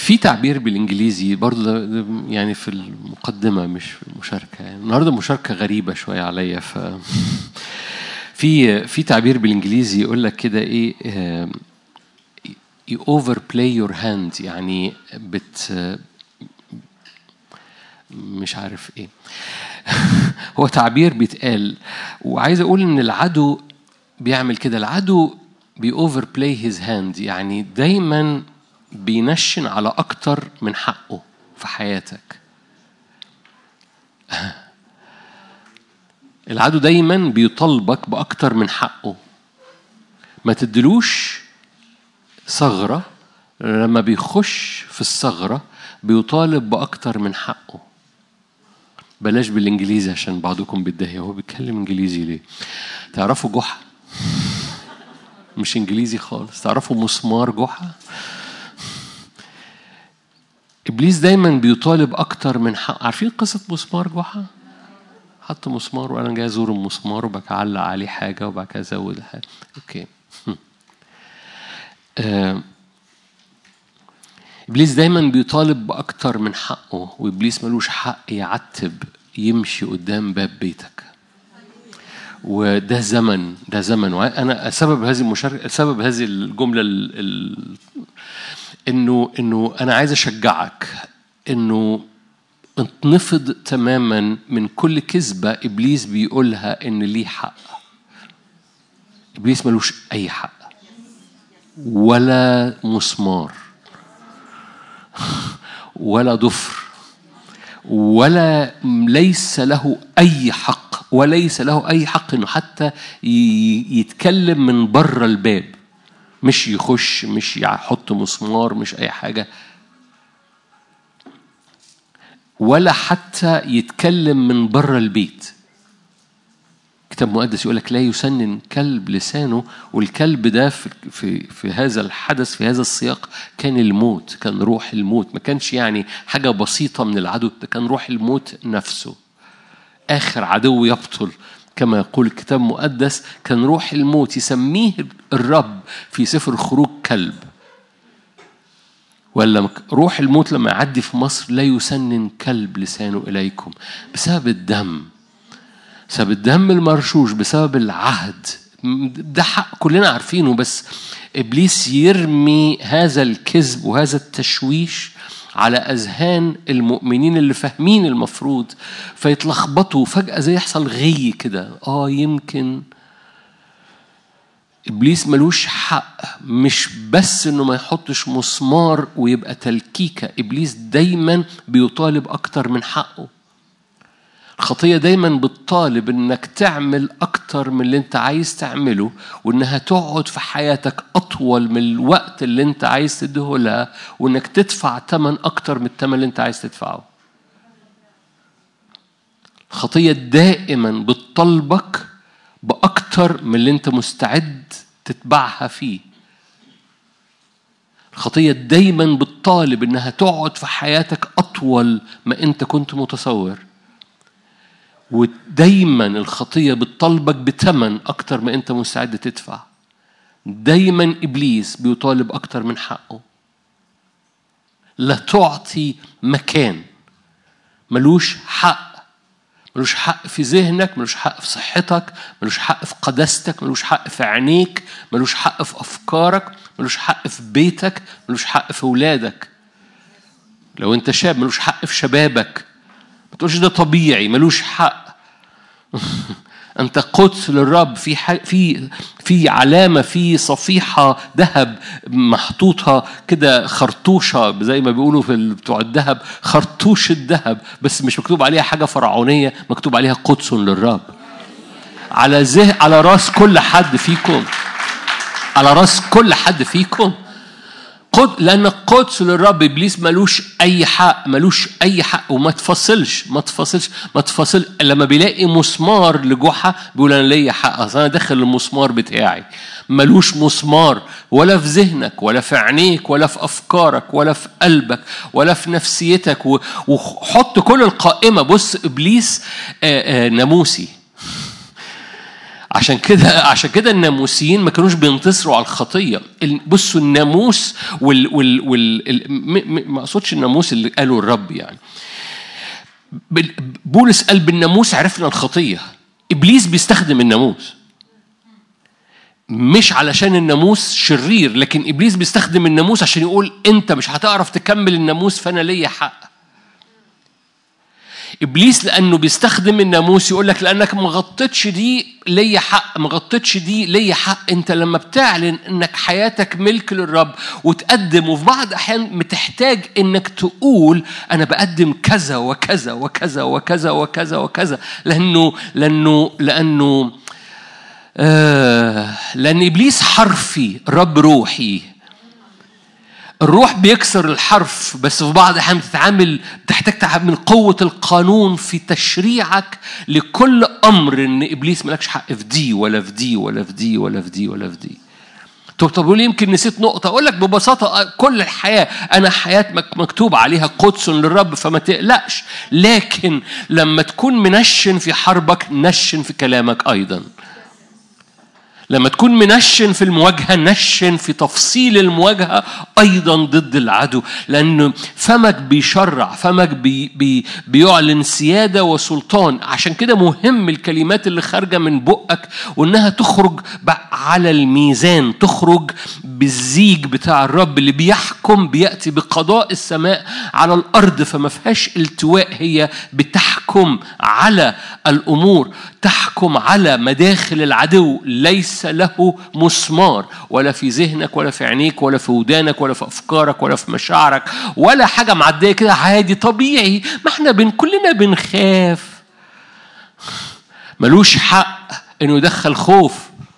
في تعبير بالانجليزي برضو ده ده يعني في المقدمه مش في المشاركه يعني النهارده مشاركه غريبه شويه عليا ف في في تعبير بالانجليزي يقول لك كده ايه اوفر بلاي يور هاند يعني بت مش عارف ايه هو تعبير بيتقال وعايز اقول ان العدو بيعمل كده العدو بيوفر بلاي هيز هاند يعني دايما بينشن على اكتر من حقه في حياتك العدو دايما بيطالبك باكتر من حقه ما تدلوش ثغرة لما بيخش في الثغرة بيطالب بأكتر من حقه بلاش بالانجليزي عشان بعضكم بيتضايق هو بيتكلم انجليزي ليه تعرفوا جحا مش انجليزي خالص تعرفوا مسمار جحا ابليس دايما بيطالب اكتر من حق عارفين قصه مسمار جحا حط مسمار وانا جاي ازور المسمار وبعد كده اعلق عليه حاجه وبعد كده ازود حاجه اوكي آه. ابليس دايما بيطالب باكتر من حقه وابليس ملوش حق يعتب يمشي قدام باب بيتك وده زمن ده زمن وانا سبب هذه المشاركه سبب هذه الجمله ال... ال... انه انه انا عايز اشجعك انه اتنفض تماما من كل كذبه ابليس بيقولها ان ليه حق ابليس ملوش اي حق ولا مسمار ولا ضفر ولا ليس له اي حق وليس له اي حق انه حتى يتكلم من بره الباب مش يخش مش يحط مسمار مش اي حاجه ولا حتى يتكلم من بره البيت كتاب مقدس يقول لك لا يسنن كلب لسانه والكلب ده في, في, في هذا الحدث في هذا السياق كان الموت كان روح الموت ما كانش يعني حاجة بسيطة من العدو ده كان روح الموت نفسه آخر عدو يبطل كما يقول الكتاب المقدس كان روح الموت يسميه الرب في سفر الخروج كلب ولا روح الموت لما يعدي في مصر لا يسنن كلب لسانه إليكم بسبب الدم بسبب الدم المرشوش بسبب العهد ده حق كلنا عارفينه بس ابليس يرمي هذا الكذب وهذا التشويش على اذهان المؤمنين اللي فاهمين المفروض فيتلخبطوا فجاه زي يحصل غي كده اه يمكن ابليس ملوش حق مش بس انه ما يحطش مسمار ويبقى تلكيكه ابليس دايما بيطالب اكتر من حقه الخطية دايما بتطالب انك تعمل اكتر من اللي انت عايز تعمله وانها تقعد في حياتك اطول من الوقت اللي انت عايز تديه لها وانك تدفع ثمن اكتر من الثمن اللي انت عايز تدفعه الخطية دائما بتطالبك باكتر من اللي انت مستعد تتبعها فيه الخطية دايما بتطالب انها تقعد في حياتك اطول ما انت كنت متصور ودايما الخطيه بتطالبك بثمن اكتر ما انت مستعد تدفع دايما ابليس بيطالب اكتر من حقه لا تعطي مكان ملوش حق ملوش حق في ذهنك ملوش حق في صحتك ملوش حق في قداستك ملوش حق في عينيك ملوش حق في افكارك ملوش حق في بيتك ملوش حق في اولادك لو انت شاب ملوش حق في شبابك ما تقولش ده طبيعي ملوش حق انت قدس للرب في في في علامه في صفيحه ذهب محطوطه كده خرطوشه زي ما بيقولوا في بتوع الذهب خرطوش الذهب بس مش مكتوب عليها حاجه فرعونيه مكتوب عليها قدس للرب على زه على راس كل حد فيكم على راس كل حد فيكم قد لان القدس للرب ابليس ملوش اي حق ملوش اي حق وما تفصلش ما تفصلش ما تفصل لما بيلاقي مسمار لجحا بيقول انا ليا حق اصل انا داخل المسمار بتاعي ملوش مسمار ولا في ذهنك ولا في عينيك ولا في افكارك ولا في قلبك ولا في نفسيتك وحط كل القائمه بص ابليس آآ آآ ناموسي عشان كده عشان كده الناموسيين ما كانوش بينتصروا على الخطيه ال- بصوا الناموس وال وال وال ال- م- م- ما اقصدش الناموس اللي قاله الرب يعني بال- بولس قال بالناموس عرفنا الخطيه ابليس بيستخدم الناموس مش علشان الناموس شرير لكن ابليس بيستخدم الناموس عشان يقول انت مش هتعرف تكمل الناموس فانا ليا حق ابليس لانه بيستخدم الناموس يقول لك لانك ما غطيتش دي ليا حق ما غطيتش دي ليا حق انت لما بتعلن انك حياتك ملك للرب وتقدم وفي بعض الاحيان بتحتاج انك تقول انا بقدم كذا وكذا وكذا وكذا وكذا وكذا لانه لانه لانه آه لان ابليس حرفي الرب روحي الروح بيكسر الحرف بس في بعض الأحيان بتتعامل بتحتاج تعب من قوة القانون في تشريعك لكل أمر إن إبليس مالكش حق في دي ولا في دي ولا في دي ولا في دي ولا في دي. طب طب قول لي يمكن نسيت نقطة أقول لك ببساطة آه، كل الحياة أنا حياة مك- مكتوب عليها قدس للرب فما تقلقش لكن لما تكون منشن في حربك نشن في كلامك أيضا. لما تكون منشن في المواجهة نشن في تفصيل المواجهة أيضا ضد العدو لأن فمك بيشرع فمك بي بي بيعلن سيادة وسلطان عشان كده مهم الكلمات اللي خارجة من بقك وإنها تخرج بقى على الميزان تخرج بالزيج بتاع الرب اللي بيحكم بيأتي بقضاء السماء على الأرض فما فيهاش التواء هي بتحكم على الأمور تحكم على مداخل العدو ليس له مسمار ولا في ذهنك ولا في عينيك ولا في ودانك ولا في أفكارك ولا في مشاعرك ولا حاجة معدية كده عادي طبيعي ما احنا بن كلنا بنخاف ملوش حق انه يدخل خوف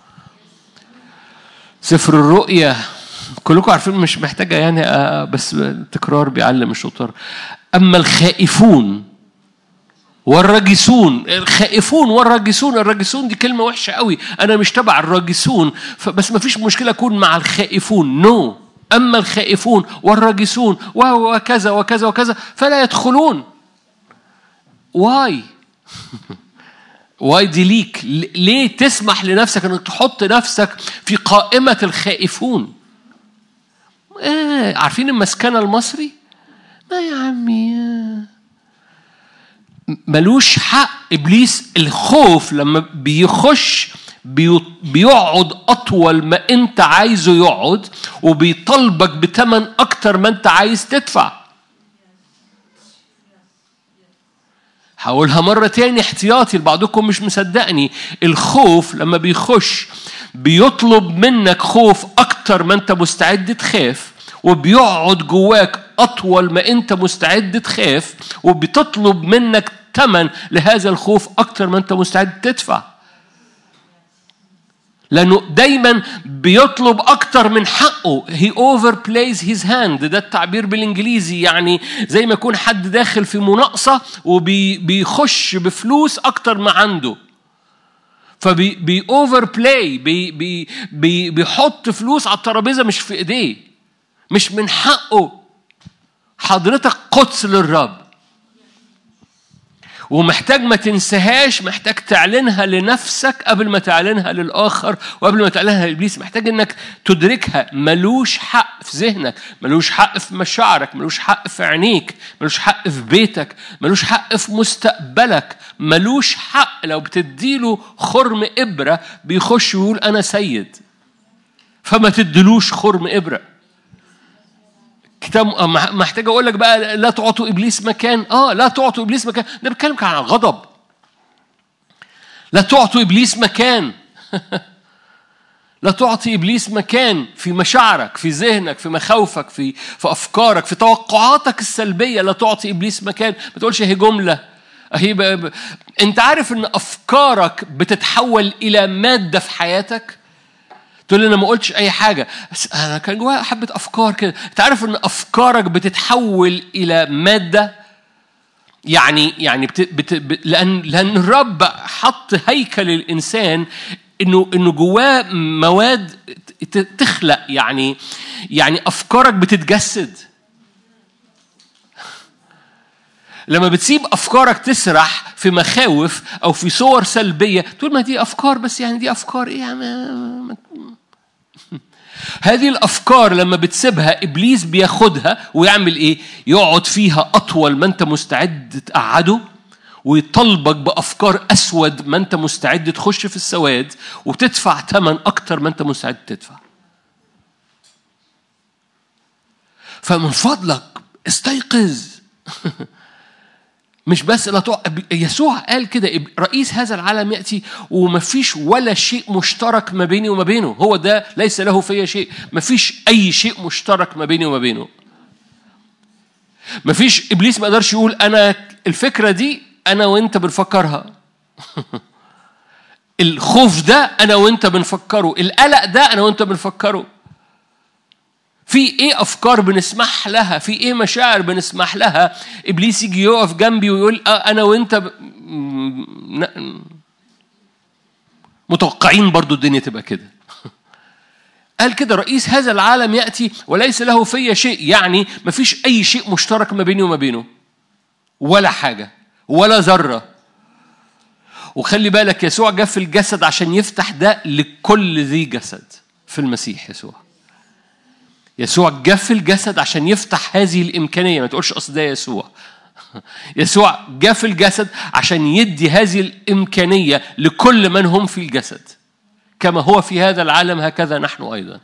سفر الرؤيا كلكم عارفين مش محتاجة يعني آه، بس التكرار بيعلم الشطار أما الخائفون والراجسون الخائفون والراجسون الراجسون دي كلمة وحشة قوي أنا مش تبع الراجسون فبس ما فيش مشكلة أكون مع الخائفون نو no. أما الخائفون والراجسون وكذا وكذا وكذا فلا يدخلون واي واي دي ليك ليه تسمح لنفسك انك تحط نفسك في قائمة الخائفون آه عارفين المسكنة المصري ما يا عمي آه. ملوش حق ابليس الخوف لما بيخش بي- بيقعد اطول ما انت عايزه يقعد وبيطالبك بتمن اكتر ما انت عايز تدفع هقولها مرة تاني احتياطي لبعضكم مش مصدقني الخوف لما بيخش بيطلب منك خوف أكتر ما أنت مستعد تخاف وبيقعد جواك أطول ما أنت مستعد تخاف وبتطلب منك تمن لهذا الخوف أكتر ما أنت مستعد تدفع لأنه دايما بيطلب أكتر من حقه he overplays his hand ده التعبير بالإنجليزي يعني زي ما يكون حد داخل في مناقصة وبيخش بفلوس أكتر ما عنده فبي بي اوفر بلاي بي بي بي بيحط فلوس على الترابيزه مش في ايديه مش من حقه حضرتك قدس للرب ومحتاج ما تنساهاش محتاج تعلنها لنفسك قبل ما تعلنها للآخر وقبل ما تعلنها لإبليس محتاج إنك تدركها ملوش حق في ذهنك ملوش حق في مشاعرك ملوش حق في عينيك ملوش حق في بيتك ملوش حق في مستقبلك ملوش حق لو بتديله خرم إبرة بيخش ويقول أنا سيد فما تدلوش خرم إبرة كتاب محتاج اقول لك بقى لا تعطوا ابليس مكان اه لا تعطوا ابليس مكان ده بتكلم عن غضب لا تعطوا ابليس مكان لا تعطي ابليس مكان في مشاعرك في ذهنك في مخاوفك في في افكارك في توقعاتك السلبيه لا تعطي ابليس مكان ما تقولش هي جمله هي ب... ب... انت عارف ان افكارك بتتحول الى ماده في حياتك تقول لي انا ما قلتش اي حاجه بس انا كان جوايا حبه افكار كده انت عارف ان افكارك بتتحول الى ماده يعني يعني بت... بت... ب... لان لان الرب حط هيكل الانسان انه انه جواه مواد تخلق يعني يعني افكارك بتتجسد لما بتسيب افكارك تسرح في مخاوف او في صور سلبيه تقول ما دي افكار بس يعني دي افكار ايه يعني هذه الافكار لما بتسيبها ابليس بياخدها ويعمل ايه يقعد فيها اطول ما انت مستعد تقعده ويطلبك بافكار اسود ما انت مستعد تخش في السواد وتدفع ثمن اكتر ما انت مستعد تدفع فمن فضلك استيقظ مش بس لا تقع يسوع قال كده رئيس هذا العالم ياتي ومفيش ولا شيء مشترك ما بيني وما بينه هو ده ليس له فيا شيء مفيش اي شيء مشترك ما بيني وما بينه مفيش ابليس ما يقدرش يقول انا الفكره دي انا وانت بنفكرها الخوف ده انا وانت بنفكره القلق ده انا وانت بنفكره في ايه افكار بنسمح لها في ايه مشاعر بنسمح لها ابليس يجي يقف جنبي ويقول آه انا وانت ب... متوقعين برضو الدنيا تبقى كده قال كده رئيس هذا العالم ياتي وليس له في شيء يعني ما فيش اي شيء مشترك ما بيني وما بينه ولا حاجه ولا ذره وخلي بالك يسوع جاء في الجسد عشان يفتح ده لكل ذي جسد في المسيح يسوع يسوع جاء في الجسد عشان يفتح هذه الإمكانية ما تقولش أصل ده يسوع يسوع جاء في الجسد عشان يدي هذه الإمكانية لكل من هم في الجسد كما هو في هذا العالم هكذا نحن أيضا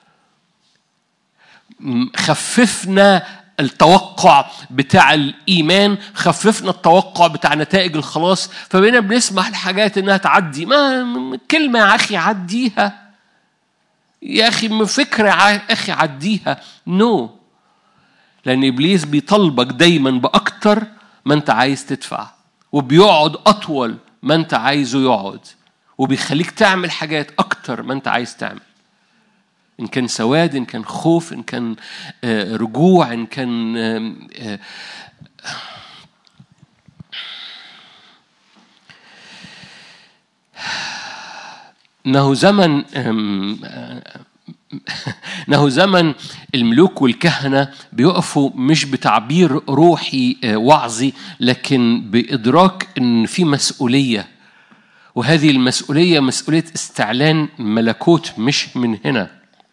خففنا التوقع بتاع الإيمان خففنا التوقع بتاع نتائج الخلاص فبقينا بنسمح لحاجات إنها تعدي ما كلمة يا أخي عديها يا أخي فكرة يا أخي عديها نو no. لأن إبليس بيطلبك دايما بأكتر ما أنت عايز تدفع وبيقعد أطول ما أنت عايزه يقعد وبيخليك تعمل حاجات أكتر ما أنت عايز تعمل إن كان سواد إن كان خوف إن كان رجوع إن كان انه زمن انه زمن الملوك والكهنه بيقفوا مش بتعبير روحي وعظي لكن بادراك ان في مسؤوليه وهذه المسؤوليه مسؤوليه استعلان ملكوت مش من هنا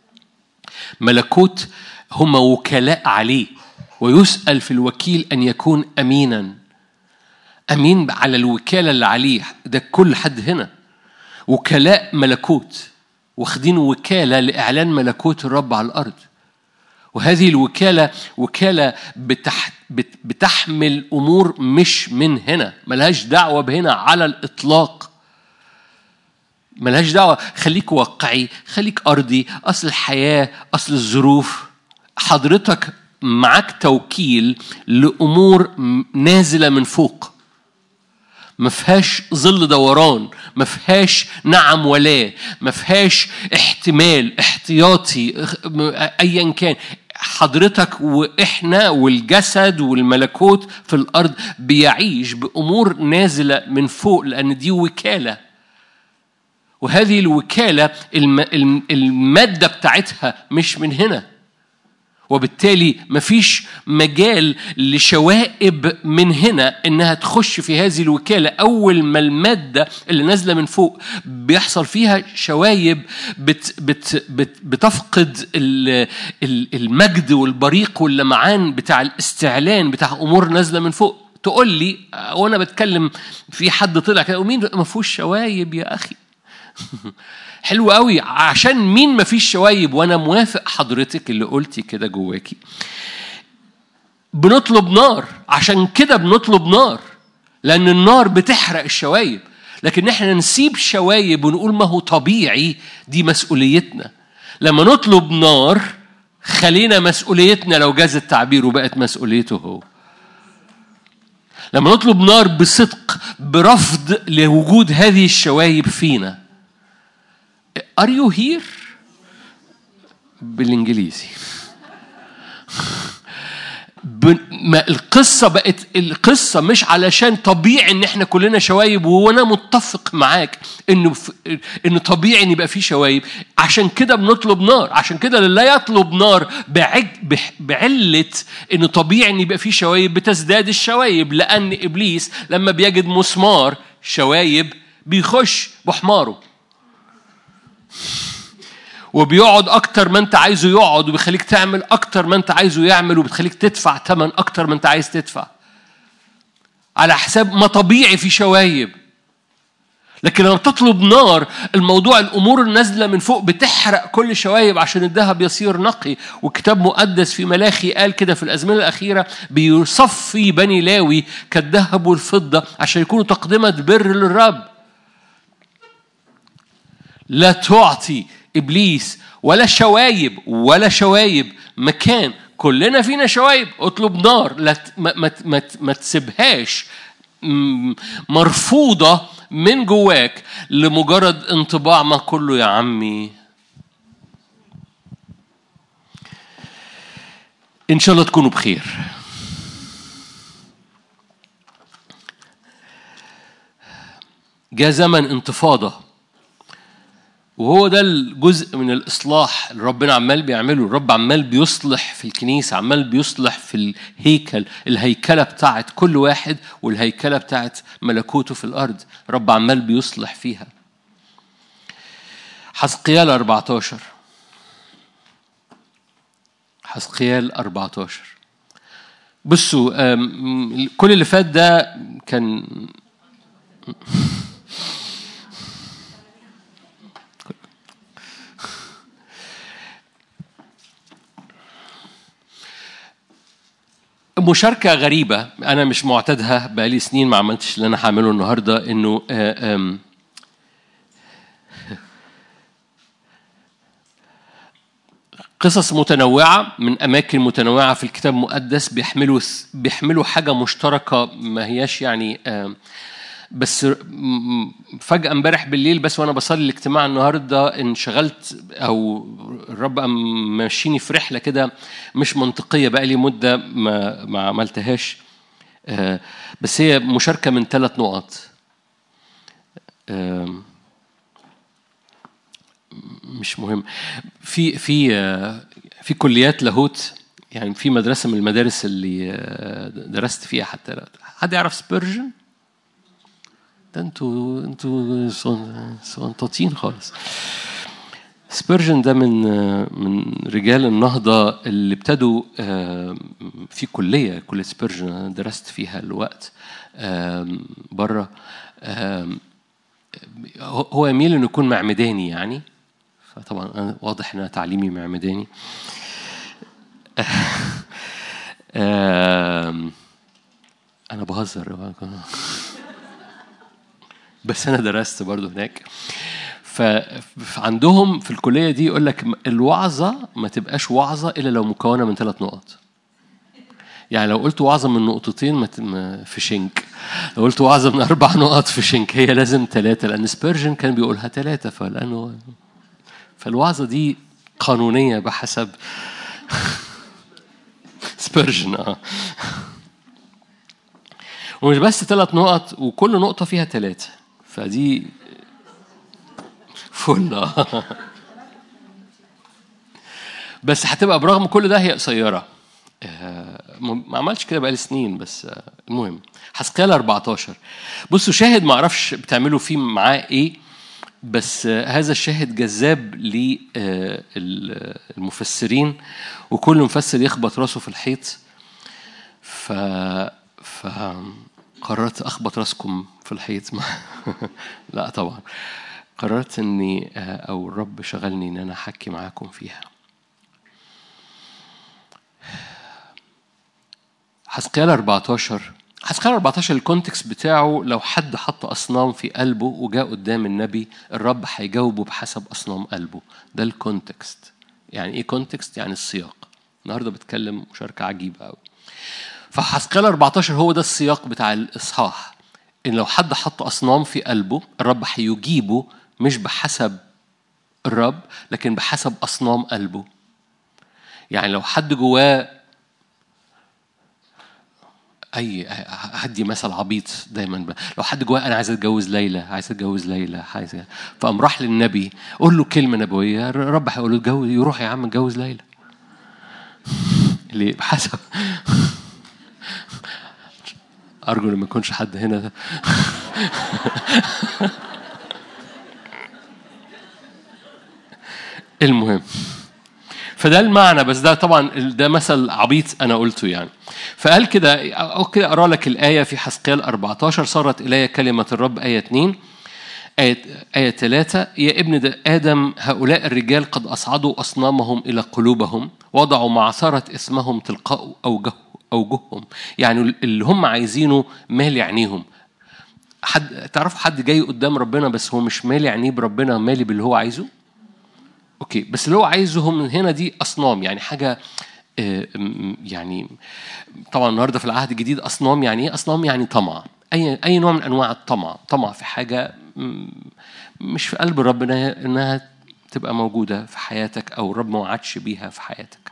ملكوت هم وكلاء عليه ويسال في الوكيل ان يكون امينا امين على الوكاله اللي عليه ده كل حد هنا وكلاء ملكوت واخدين وكالة لإعلان ملكوت الرب على الأرض وهذه الوكالة وكالة بتح بتحمل أمور مش من هنا ملهاش دعوة بهنا على الإطلاق ملهاش دعوة خليك واقعي خليك أرضي أصل الحياة أصل الظروف حضرتك معاك توكيل لأمور نازلة من فوق ما فيهاش ظل دوران ما فيهاش نعم ولا ما فيهاش احتمال احتياطي ايا كان حضرتك واحنا والجسد والملكوت في الارض بيعيش بامور نازله من فوق لان دي وكاله وهذه الوكاله الماده بتاعتها مش من هنا وبالتالي مفيش مجال لشوائب من هنا انها تخش في هذه الوكاله اول ما الماده اللي نازله من فوق بيحصل فيها شوايب بت بت بت بتفقد المجد والبريق واللمعان بتاع الاستعلان بتاع امور نازله من فوق تقول لي وانا بتكلم في حد طلع كده ومين ما فيهوش شوايب يا اخي حلو قوي عشان مين ما فيش شوايب وانا موافق حضرتك اللي قلتي كده جواكي بنطلب نار عشان كده بنطلب نار لان النار بتحرق الشوايب لكن احنا نسيب شوايب ونقول ما هو طبيعي دي مسؤوليتنا لما نطلب نار خلينا مسؤوليتنا لو جاز التعبير وبقت مسؤوليته هو لما نطلب نار بصدق برفض لوجود هذه الشوايب فينا Are you here؟ بالإنجليزي ب... ما القصة بقت القصة مش علشان طبيعي ان احنا كلنا شوايب وانا متفق معاك انه ف... ان طبيعي ان يبقى في شوايب عشان كده بنطلب نار عشان كده اللي لا يطلب نار بعج... بح... بعلة ان طبيعي ان يبقى في شوايب بتزداد الشوايب لان ابليس لما بيجد مسمار شوايب بيخش بحماره وبيقعد اكتر ما انت عايزه يقعد وبيخليك تعمل اكتر ما انت عايزه يعمل وبتخليك تدفع ثمن اكتر ما انت عايز تدفع على حساب ما طبيعي في شوايب لكن لما تطلب نار الموضوع الامور النازله من فوق بتحرق كل شوايب عشان الذهب يصير نقي وكتاب مقدس في ملاخي قال كده في الازمنه الاخيره بيصفي بني لاوي كالذهب والفضه عشان يكونوا تقدمه بر للرب لا تعطي ابليس ولا شوايب ولا شوايب مكان كلنا فينا شوايب اطلب نار لا ما, ما, ما, ما تسيبهاش مرفوضه من جواك لمجرد انطباع ما كله يا عمي ان شاء الله تكونوا بخير جاء زمن انتفاضه وهو ده الجزء من الإصلاح اللي ربنا عمال بيعمله الرب عمال بيصلح في الكنيسة عمال بيصلح في الهيكل الهيكلة بتاعت كل واحد والهيكلة بتاعت ملكوته في الأرض الرب عمال بيصلح فيها حسقيال 14 حسقيال 14 بصوا كل اللي فات ده كان مشاركة غريبة أنا مش معتادها بقالي سنين ما عملتش اللي أنا هعمله النهاردة إنه قصص متنوعة من أماكن متنوعة في الكتاب المقدس بيحملوا بيحملوا حاجة مشتركة ما هياش يعني بس فجأة امبارح بالليل بس وانا بصلي الاجتماع النهارده انشغلت او الرب ماشيني في رحله كده مش منطقيه بقى لي مده ما ما عملتهاش بس هي مشاركه من ثلاث نقط مش مهم في في في كليات لاهوت يعني في مدرسه من المدارس اللي درست فيها حتى حد يعرف سبيرجن؟ ده انتوا انتوا صنطاطين خالص سبيرجن ده من من رجال النهضة اللي ابتدوا في كلية كلية سبيرجن أنا درست فيها الوقت بره هو يميل إنه يكون معمداني يعني فطبعا أنا واضح إن أنا تعليمي معمداني أنا بهزر بس انا درست برضه هناك فعندهم في الكليه دي يقول لك الوعظه ما تبقاش وعظه الا لو مكونه من ثلاث نقط يعني لو قلت وعظه من نقطتين ما في شنك لو قلت وعظه من اربع نقط في شنك هي لازم ثلاثه لان سبيرجن كان بيقولها ثلاثه فلانه فالوعظه دي قانونيه بحسب سبيرجن اه ومش بس ثلاث نقط وكل نقطة فيها ثلاثة فدي فل بس هتبقى برغم كل ده هي قصيرة ما عملتش كده بقالي سنين بس المهم حسقيال 14 بصوا شاهد ما اعرفش بتعملوا فيه معاه ايه بس هذا الشاهد جذاب للمفسرين وكل مفسر يخبط راسه في الحيط ف فقررت اخبط راسكم في الحيط لا طبعا قررت اني او الرب شغلني ان انا احكي معاكم فيها حسقيال 14 حسقيال 14 الكونتكست بتاعه لو حد حط اصنام في قلبه وجاء قدام النبي الرب هيجاوبه بحسب اصنام قلبه ده الكونتكست يعني ايه كونتكست يعني السياق النهارده بتكلم مشاركه عجيبه قوي فحسقيال 14 هو ده السياق بتاع الاصحاح ان لو حد حط اصنام في قلبه الرب هيجيبه مش بحسب الرب لكن بحسب اصنام قلبه يعني لو حد جواه اي هدي مثل عبيط دايما ب... لو حد جواه انا عايز اتجوز ليلى عايز اتجوز ليلى عايز فقام راح للنبي قول له كلمه نبويه الرب هيقول له اتجوز يروح يا عم اتجوز ليلى ليه بحسب ارجو ان ما يكونش حد هنا المهم فده المعنى بس ده طبعا ده مثل عبيط انا قلته يعني فقال كده اوكي اقرا لك الايه في حسقيال 14 صارت الي كلمه الرب ايه 2 آية آية 3 يا ابن آدم هؤلاء الرجال قد أصعدوا أصنامهم إلى قلوبهم وضعوا معثرة اسمهم تلقاء أوجه أوجههم يعني اللي هم عايزينه مال عينيهم حد تعرفوا حد جاي قدام ربنا بس هو مش مالي عينيه بربنا مالي باللي هو عايزه اوكي بس اللي هو عايزه من هنا دي اصنام يعني حاجه يعني طبعا النهارده في العهد الجديد اصنام يعني ايه اصنام يعني طمع اي اي نوع من انواع الطمع طمع في حاجه مش في قلب ربنا انها تبقى موجوده في حياتك او الرب ما وعدش بيها في حياتك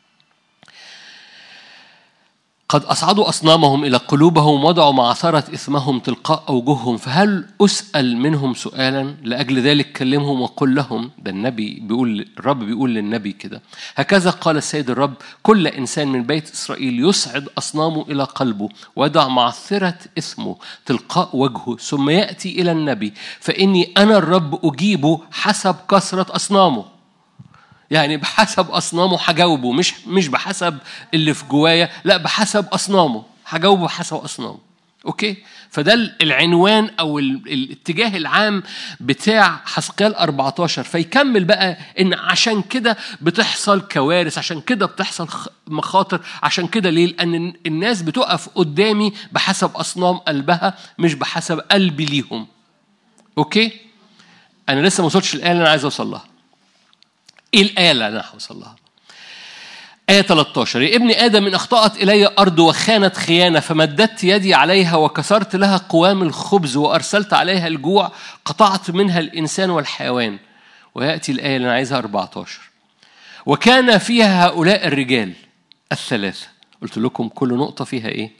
قد أصعدوا أصنامهم إلى قلوبهم وضعوا معثرة إثمهم تلقاء أوجههم فهل أسأل منهم سؤالا لأجل ذلك كلمهم وقل لهم ده النبي بيقول الرب بيقول للنبي كده هكذا قال السيد الرب كل إنسان من بيت إسرائيل يصعد أصنامه إلى قلبه ويضع معثرة إثمه تلقاء وجهه ثم يأتي إلى النبي فإني أنا الرب أجيبه حسب كثرة أصنامه يعني بحسب اصنامه هجاوبه مش مش بحسب اللي في جوايا لا بحسب اصنامه هجاوبه بحسب اصنامه اوكي فده العنوان او الاتجاه العام بتاع حسقيال 14 فيكمل بقى ان عشان كده بتحصل كوارث عشان كده بتحصل مخاطر عشان كده ليه لان الناس بتقف قدامي بحسب اصنام قلبها مش بحسب قلبي ليهم اوكي انا لسه ما وصلتش الايه اللي انا عايز اوصل لها ايه الآية اللي أنا هوصل لها؟ آية 13 يا ابن آدم إن أخطأت إلي أرض وخانت خيانة فمددت يدي عليها وكسرت لها قوام الخبز وأرسلت عليها الجوع قطعت منها الإنسان والحيوان ويأتي الآية اللي أنا عايزها 14 وكان فيها هؤلاء الرجال الثلاثة قلت لكم كل نقطة فيها إيه؟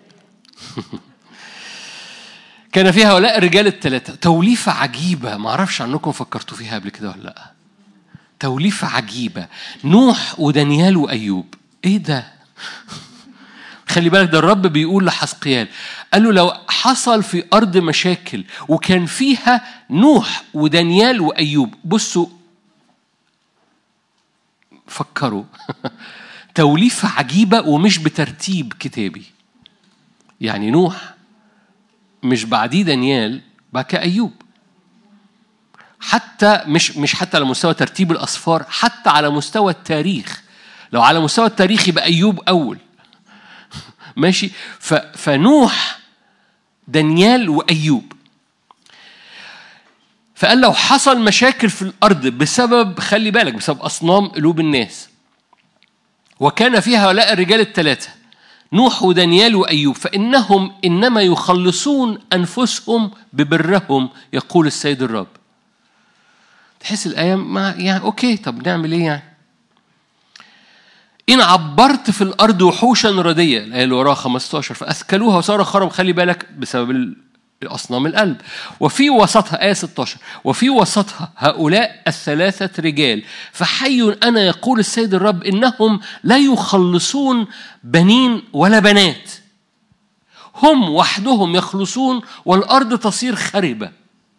كان فيها هؤلاء الرجال الثلاثة توليفة عجيبة ما أعرفش عنكم فكرتوا فيها قبل كده ولا لأ توليفة عجيبة نوح ودانيال وأيوب إيه ده؟ خلي بالك ده الرب بيقول لحسقيال قال له لو حصل في أرض مشاكل وكان فيها نوح ودانيال وأيوب بصوا فكروا توليفة عجيبة ومش بترتيب كتابي يعني نوح مش بعديه دانيال بعد كده أيوب حتى مش مش حتى على مستوى ترتيب الأصفار حتى على مستوى التاريخ لو على مستوى التاريخ يبقى أيوب أول ماشي فنوح دانيال وأيوب فقال لو حصل مشاكل في الأرض بسبب خلي بالك بسبب أصنام قلوب الناس وكان فيها هؤلاء الرجال الثلاثة نوح ودانيال وأيوب فإنهم إنما يخلصون أنفسهم ببرهم يقول السيد الرب تحس الآية ما يعني أوكي طب نعمل إيه يعني؟ إن عبرت في الأرض وحوشا ردية الآية اللي وراها 15 فأثكلوها وصار خرم خلي بالك بسبب الأصنام القلب وفي وسطها آية 16 وفي وسطها هؤلاء الثلاثة رجال فحي أنا يقول السيد الرب إنهم لا يخلصون بنين ولا بنات هم وحدهم يخلصون والأرض تصير خربة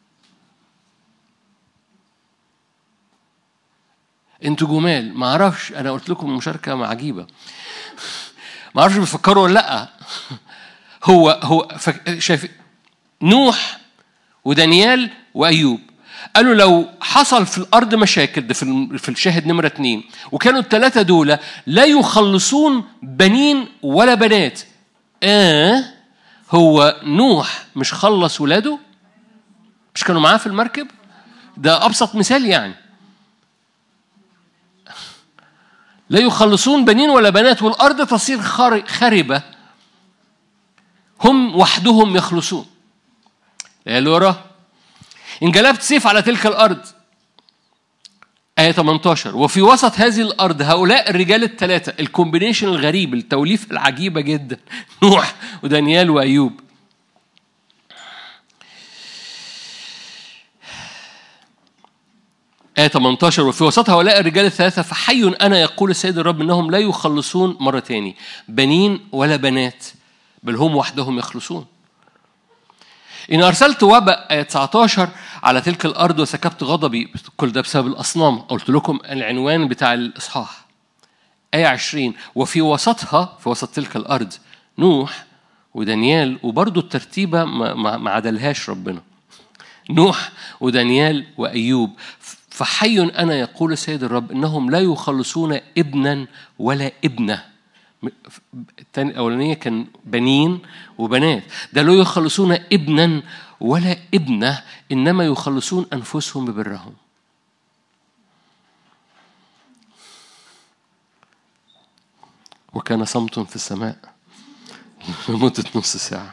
انتوا جمال ما اعرفش انا قلت لكم مشاركه عجيبه ما اعرفش بتفكروا ولا لا هو هو شايف نوح ودانيال وايوب قالوا لو حصل في الارض مشاكل ده في في الشاهد نمره اثنين وكانوا الثلاثه دول لا يخلصون بنين ولا بنات اه هو نوح مش خلص ولاده مش كانوا معاه في المركب ده ابسط مثال يعني لا يخلصون بنين ولا بنات والأرض تصير خربة هم وحدهم يخلصون اللي وراه إن جلبت سيف على تلك الأرض آية 18 وفي وسط هذه الأرض هؤلاء الرجال الثلاثة الكومبينيشن الغريب التوليفة العجيبة جدا نوح ودانيال وأيوب آية 18 وفي وسط هؤلاء الرجال الثلاثة فحي أنا يقول السيد الرب إنهم لا يخلصون مرة تاني بنين ولا بنات بل هم وحدهم يخلصون إن أرسلت وباء آية 19 على تلك الأرض وسكبت غضبي كل ده بسبب الأصنام قلت لكم العنوان بتاع الإصحاح آية 20 وفي وسطها في وسط تلك الأرض نوح ودانيال وبرضه الترتيبة ما, ما عدلهاش ربنا نوح ودانيال وأيوب فحي أنا يقول السيد الرب إنهم لا يخلصون ابنا ولا ابنة الثانية الأولانية كان بنين وبنات ده لا يخلصون ابنا ولا ابنة إنما يخلصون أنفسهم ببرهم وكان صمت في السماء لمدة نص ساعة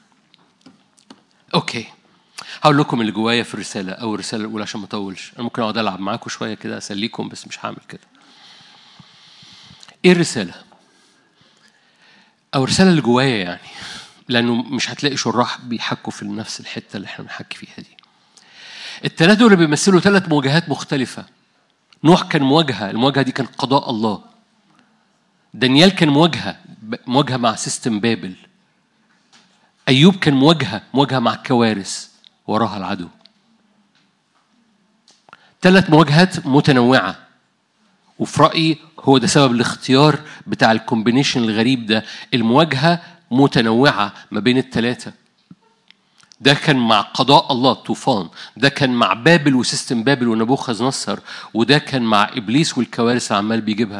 أوكي هقول لكم اللي جوايا في الرسالة أو الرسالة الأولى عشان ما أطولش أنا ممكن أقعد ألعب معاكم شوية كده أسليكم بس مش هعمل كده إيه الرسالة؟ أو الرسالة اللي جوايا يعني لأنه مش هتلاقي شراح بيحكوا في نفس الحتة اللي احنا بنحكي فيها دي الثلاثة دول بيمثلوا ثلاث مواجهات مختلفة نوح كان مواجهة المواجهة دي كان قضاء الله دانيال كان مواجهة مواجهة مع سيستم بابل أيوب كان مواجهة مواجهة مع كوارث وراها العدو ثلاث مواجهات متنوعة وفي رأيي هو ده سبب الاختيار بتاع الكومبينيشن الغريب ده المواجهة متنوعة ما بين الثلاثة ده كان مع قضاء الله الطوفان ده كان مع بابل وسيستم بابل ونبوخذ نصر وده كان مع إبليس والكوارث اللي عمال بيجيبها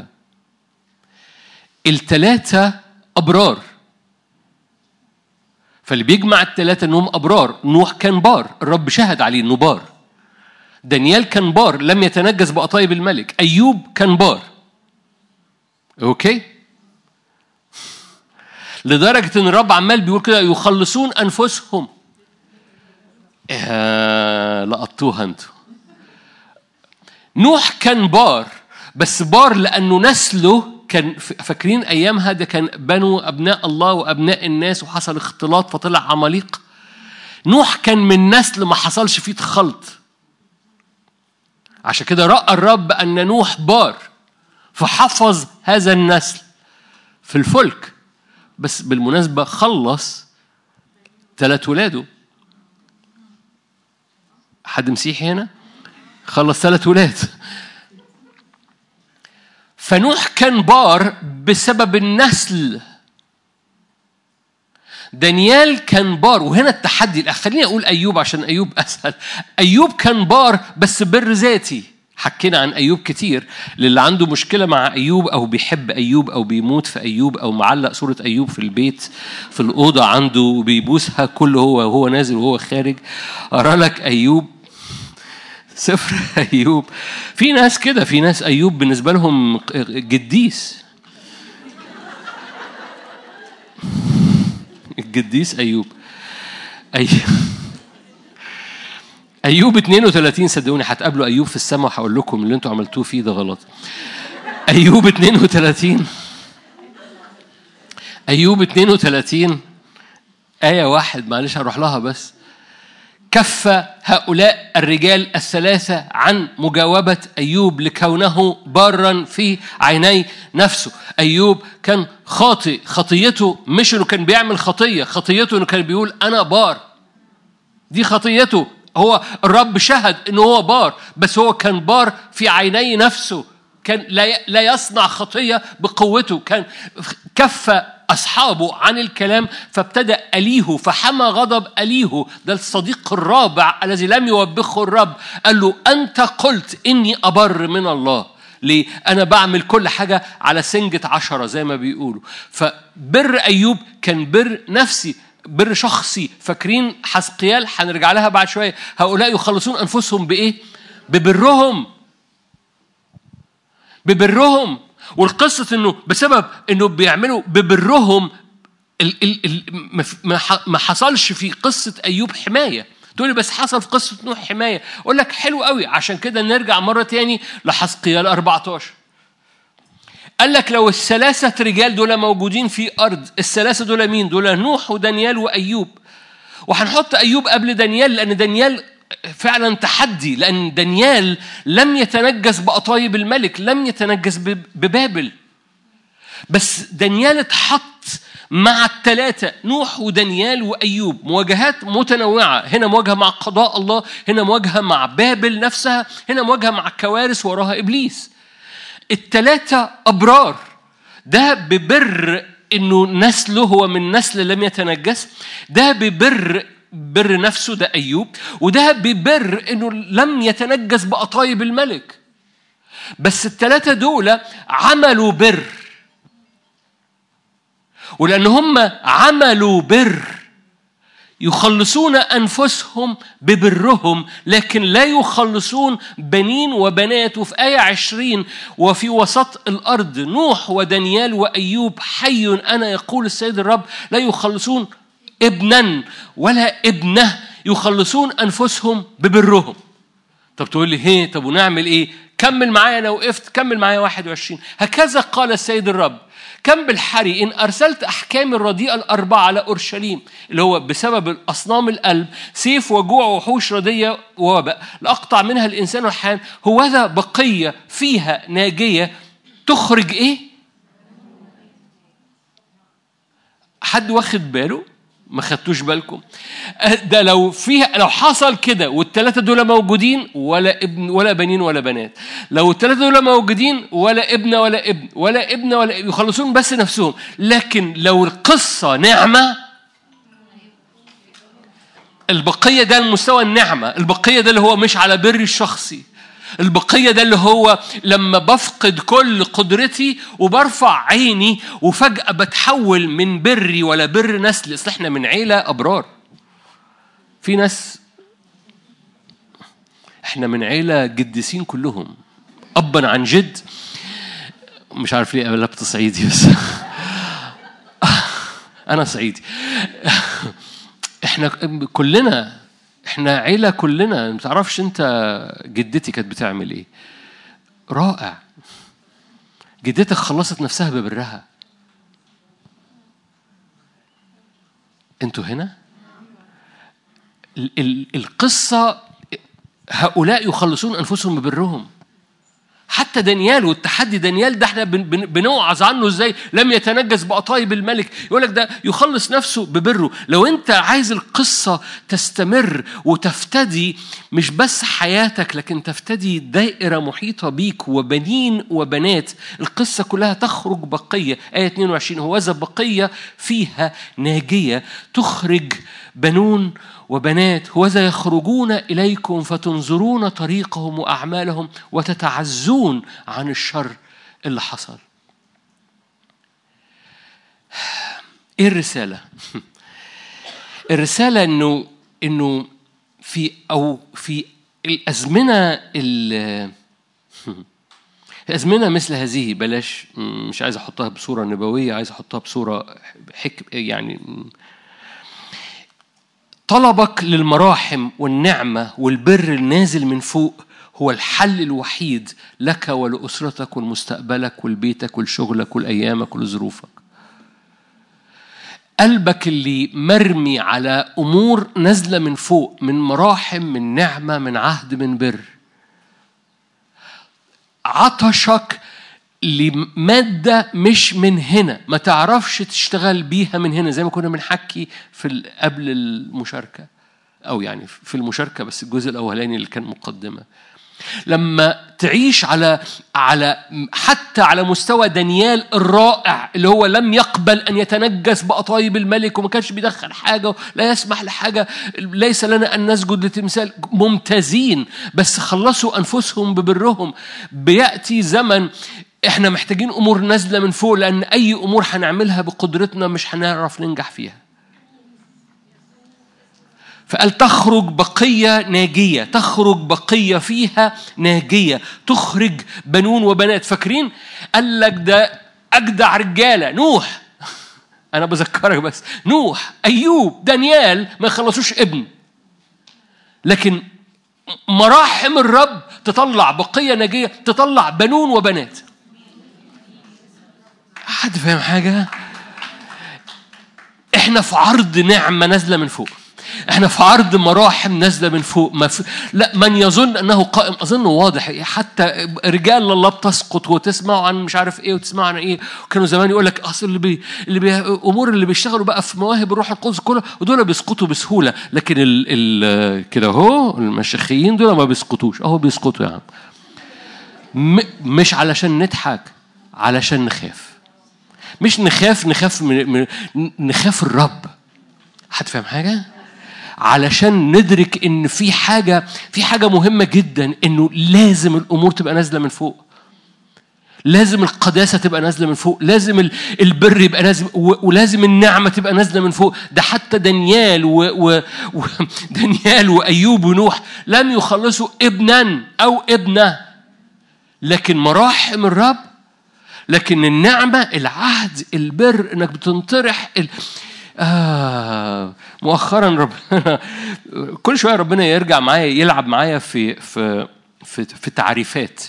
الثلاثة أبرار فاللي بيجمع الثلاثة انهم ابرار نوح كان بار الرب شهد عليه انه بار دانيال كان بار لم يتنجس بقطايب الملك ايوب كان بار اوكي لدرجة ان الرب عمال بيقول كده يخلصون انفسهم آه لقطوها انتوا نوح كان بار بس بار لانه نسله كان فاكرين ايامها ده كان بنو ابناء الله وابناء الناس وحصل اختلاط فطلع عماليق نوح كان من نسل ما حصلش فيه خلط عشان كده راى الرب ان نوح بار فحفظ هذا النسل في الفلك بس بالمناسبه خلص ثلاث ولاده حد مسيحي هنا خلص ثلاث ولاد فنوح كان بار بسبب النسل دانيال كان بار وهنا التحدي خليني اقول ايوب عشان ايوب اسهل ايوب كان بار بس بر ذاتي حكينا عن ايوب كتير للي عنده مشكله مع ايوب او بيحب ايوب او بيموت في ايوب او معلق صوره ايوب في البيت في الاوضه عنده وبيبوسها كله هو وهو نازل وهو خارج ارى لك ايوب سفر أيوب في ناس كده في ناس أيوب بالنسبة لهم قديس القديس أيوب أي أيوب 32 صدقوني هتقابلوا أيوب في السماء وهقول لكم اللي أنتوا عملتوه فيه ده غلط أيوب 32 أيوب 32 آية واحد معلش هروح لها بس كف هؤلاء الرجال الثلاثة عن مجاوبة أيوب لكونه بارا في عيني نفسه أيوب كان خاطئ خطيته مش أنه كان بيعمل خطية خطيته أنه كان بيقول أنا بار دي خطيته هو الرب شهد أنه هو بار بس هو كان بار في عيني نفسه كان لا يصنع خطية بقوته كان كف أصحابه عن الكلام فابتدأ أليه فحمى غضب أليه ده الصديق الرابع الذي لم يوبخه الرب قال له أنت قلت إني أبر من الله ليه؟ أنا بعمل كل حاجة على سنجة عشرة زي ما بيقولوا فبر أيوب كان بر نفسي بر شخصي فاكرين حسقيال هنرجع لها بعد شوية هؤلاء يخلصون أنفسهم بإيه؟ ببرهم ببرهم والقصة انه بسبب انه بيعملوا ببرهم ال ال ال ما حصلش في قصة ايوب حماية تقولي بس حصل في قصة نوح حماية أقول لك حلو قوي عشان كده نرجع مرة تاني لحسقيال 14 قال لك لو الثلاثة رجال دول موجودين في أرض الثلاثة دول مين؟ دول نوح ودانيال وأيوب وهنحط أيوب قبل دانيال لأن دانيال فعلا تحدي لأن دانيال لم يتنجس بأطايب الملك لم يتنجس ببابل بس دانيال اتحط مع الثلاثة نوح ودانيال وأيوب مواجهات متنوعة هنا مواجهة مع قضاء الله هنا مواجهة مع بابل نفسها هنا مواجهة مع كوارث وراها إبليس الثلاثة أبرار ده ببر إنه نسله هو من نسل لم يتنجس ده ببر بر نفسه ده أيوب وده ببر إنه لم يتنجس بأطايب الملك بس الثلاثة دول عملوا بر ولأن هم عملوا بر يخلصون أنفسهم ببرهم لكن لا يخلصون بنين وبنات وفي آية عشرين وفي وسط الأرض نوح ودانيال وأيوب حي أنا يقول السيد الرب لا يخلصون ابنا ولا ابنة يخلصون أنفسهم ببرهم طب تقول لي هي طب ونعمل ايه كمل معايا انا وقفت كمل معايا 21 هكذا قال السيد الرب كم بالحري إن أرسلت أحكام الرديئة الأربعة على أورشليم اللي هو بسبب أصنام القلب سيف وجوع وحوش ردية ووباء لأقطع منها الإنسان والحيوان هوذا بقية فيها ناجية تخرج إيه؟ حد واخد باله؟ ما خدتوش بالكم ده لو فيها لو حصل كده والثلاثه دول موجودين ولا ابن ولا بنين ولا بنات لو الثلاثه دول موجودين ولا ابن ولا ابن ولا ابن ولا ابن يخلصون بس نفسهم لكن لو القصه نعمه البقيه ده المستوى النعمه البقيه ده اللي هو مش على بري الشخصي البقية ده اللي هو لما بفقد كل قدرتي وبرفع عيني وفجأة بتحول من بري ولا بر نسل اصل احنا من عيلة أبرار في ناس احنا من عيلة قديسين كلهم أبا عن جد مش عارف ليه قلبت صعيدي بس أنا صعيدي احنا كلنا احنا عيلة كلنا ما تعرفش انت جدتي كانت بتعمل ايه رائع جدتك خلصت نفسها ببرها انتوا هنا القصة هؤلاء يخلصون أنفسهم ببرهم حتى دانيال والتحدي دانيال ده احنا بنوعظ عنه ازاي لم يتنجس بقطايب الملك يقول لك ده يخلص نفسه ببره لو انت عايز القصه تستمر وتفتدي مش بس حياتك لكن تفتدي دائره محيطه بيك وبنين وبنات القصه كلها تخرج بقيه ايه 22 هوذا بقيه فيها ناجيه تخرج بنون وبنات هوذا يخرجون إليكم فتنظرون طريقهم وأعمالهم وتتعزون عن الشر اللي حصل ايه الرسالة؟ الرسالة انه انه في او في الازمنة الازمنة مثل هذه بلاش مش عايز احطها بصورة نبوية عايز احطها بصورة حك يعني طلبك للمراحم والنعمة والبر النازل من فوق هو الحل الوحيد لك ولأسرتك ولمستقبلك ولبيتك ولشغلك ولأيامك ولظروفك قلبك اللي مرمي على أمور نازلة من فوق من مراحم من نعمة من عهد من بر عطشك لمادة مش من هنا ما تعرفش تشتغل بيها من هنا زي ما كنا بنحكي في قبل المشاركة أو يعني في المشاركة بس الجزء الأولاني اللي كان مقدمة لما تعيش على على حتى على مستوى دانيال الرائع اللي هو لم يقبل ان يتنجس بأطايب الملك وما كانش بيدخل حاجه لا يسمح لحاجه ليس لنا ان نسجد لتمثال ممتازين بس خلصوا انفسهم ببرهم بياتي زمن احنا محتاجين امور نازله من فوق لان اي امور هنعملها بقدرتنا مش هنعرف ننجح فيها فقال تخرج بقية ناجية تخرج بقية فيها ناجية تخرج بنون وبنات فاكرين قال لك ده أجدع رجالة نوح أنا بذكرك بس نوح أيوب دانيال ما يخلصوش ابن لكن مراحم الرب تطلع بقيه ناجيه تطلع بنون وبنات حد فاهم حاجه احنا في عرض نعمه نازله من فوق احنا في عرض مراحم نازله من فوق ما في لا من يظن انه قائم اظن واضح حتى رجال الله بتسقط وتسمعوا عن مش عارف ايه وتسمعوا عن ايه كانوا زمان يقول لك اصل اللي بي اللي بي امور اللي بيشتغلوا بقى في مواهب الروح القدس كلها ودول بيسقطوا بسهوله لكن ال ال كده اهو المشيخيين دول ما بيسقطوش اهو بيسقطوا يا عم م- مش علشان نضحك علشان نخاف مش نخاف نخاف من من- نخاف الرب حد فاهم حاجه علشان ندرك ان في حاجه في حاجه مهمه جدا انه لازم الامور تبقى نازله من فوق لازم القداسة تبقى نازلة من فوق لازم ال- البر يبقى نازل و- ولازم النعمة تبقى نازلة من فوق ده حتى دانيال و... و... و... دانيال وأيوب ونوح لم يخلصوا ابنا أو ابنة لكن مراحم الرب لكن النعمة العهد البر انك بتنطرح ال... آه مؤخرا ربنا كل شويه ربنا يرجع معايا يلعب معايا في في في, في تعريفات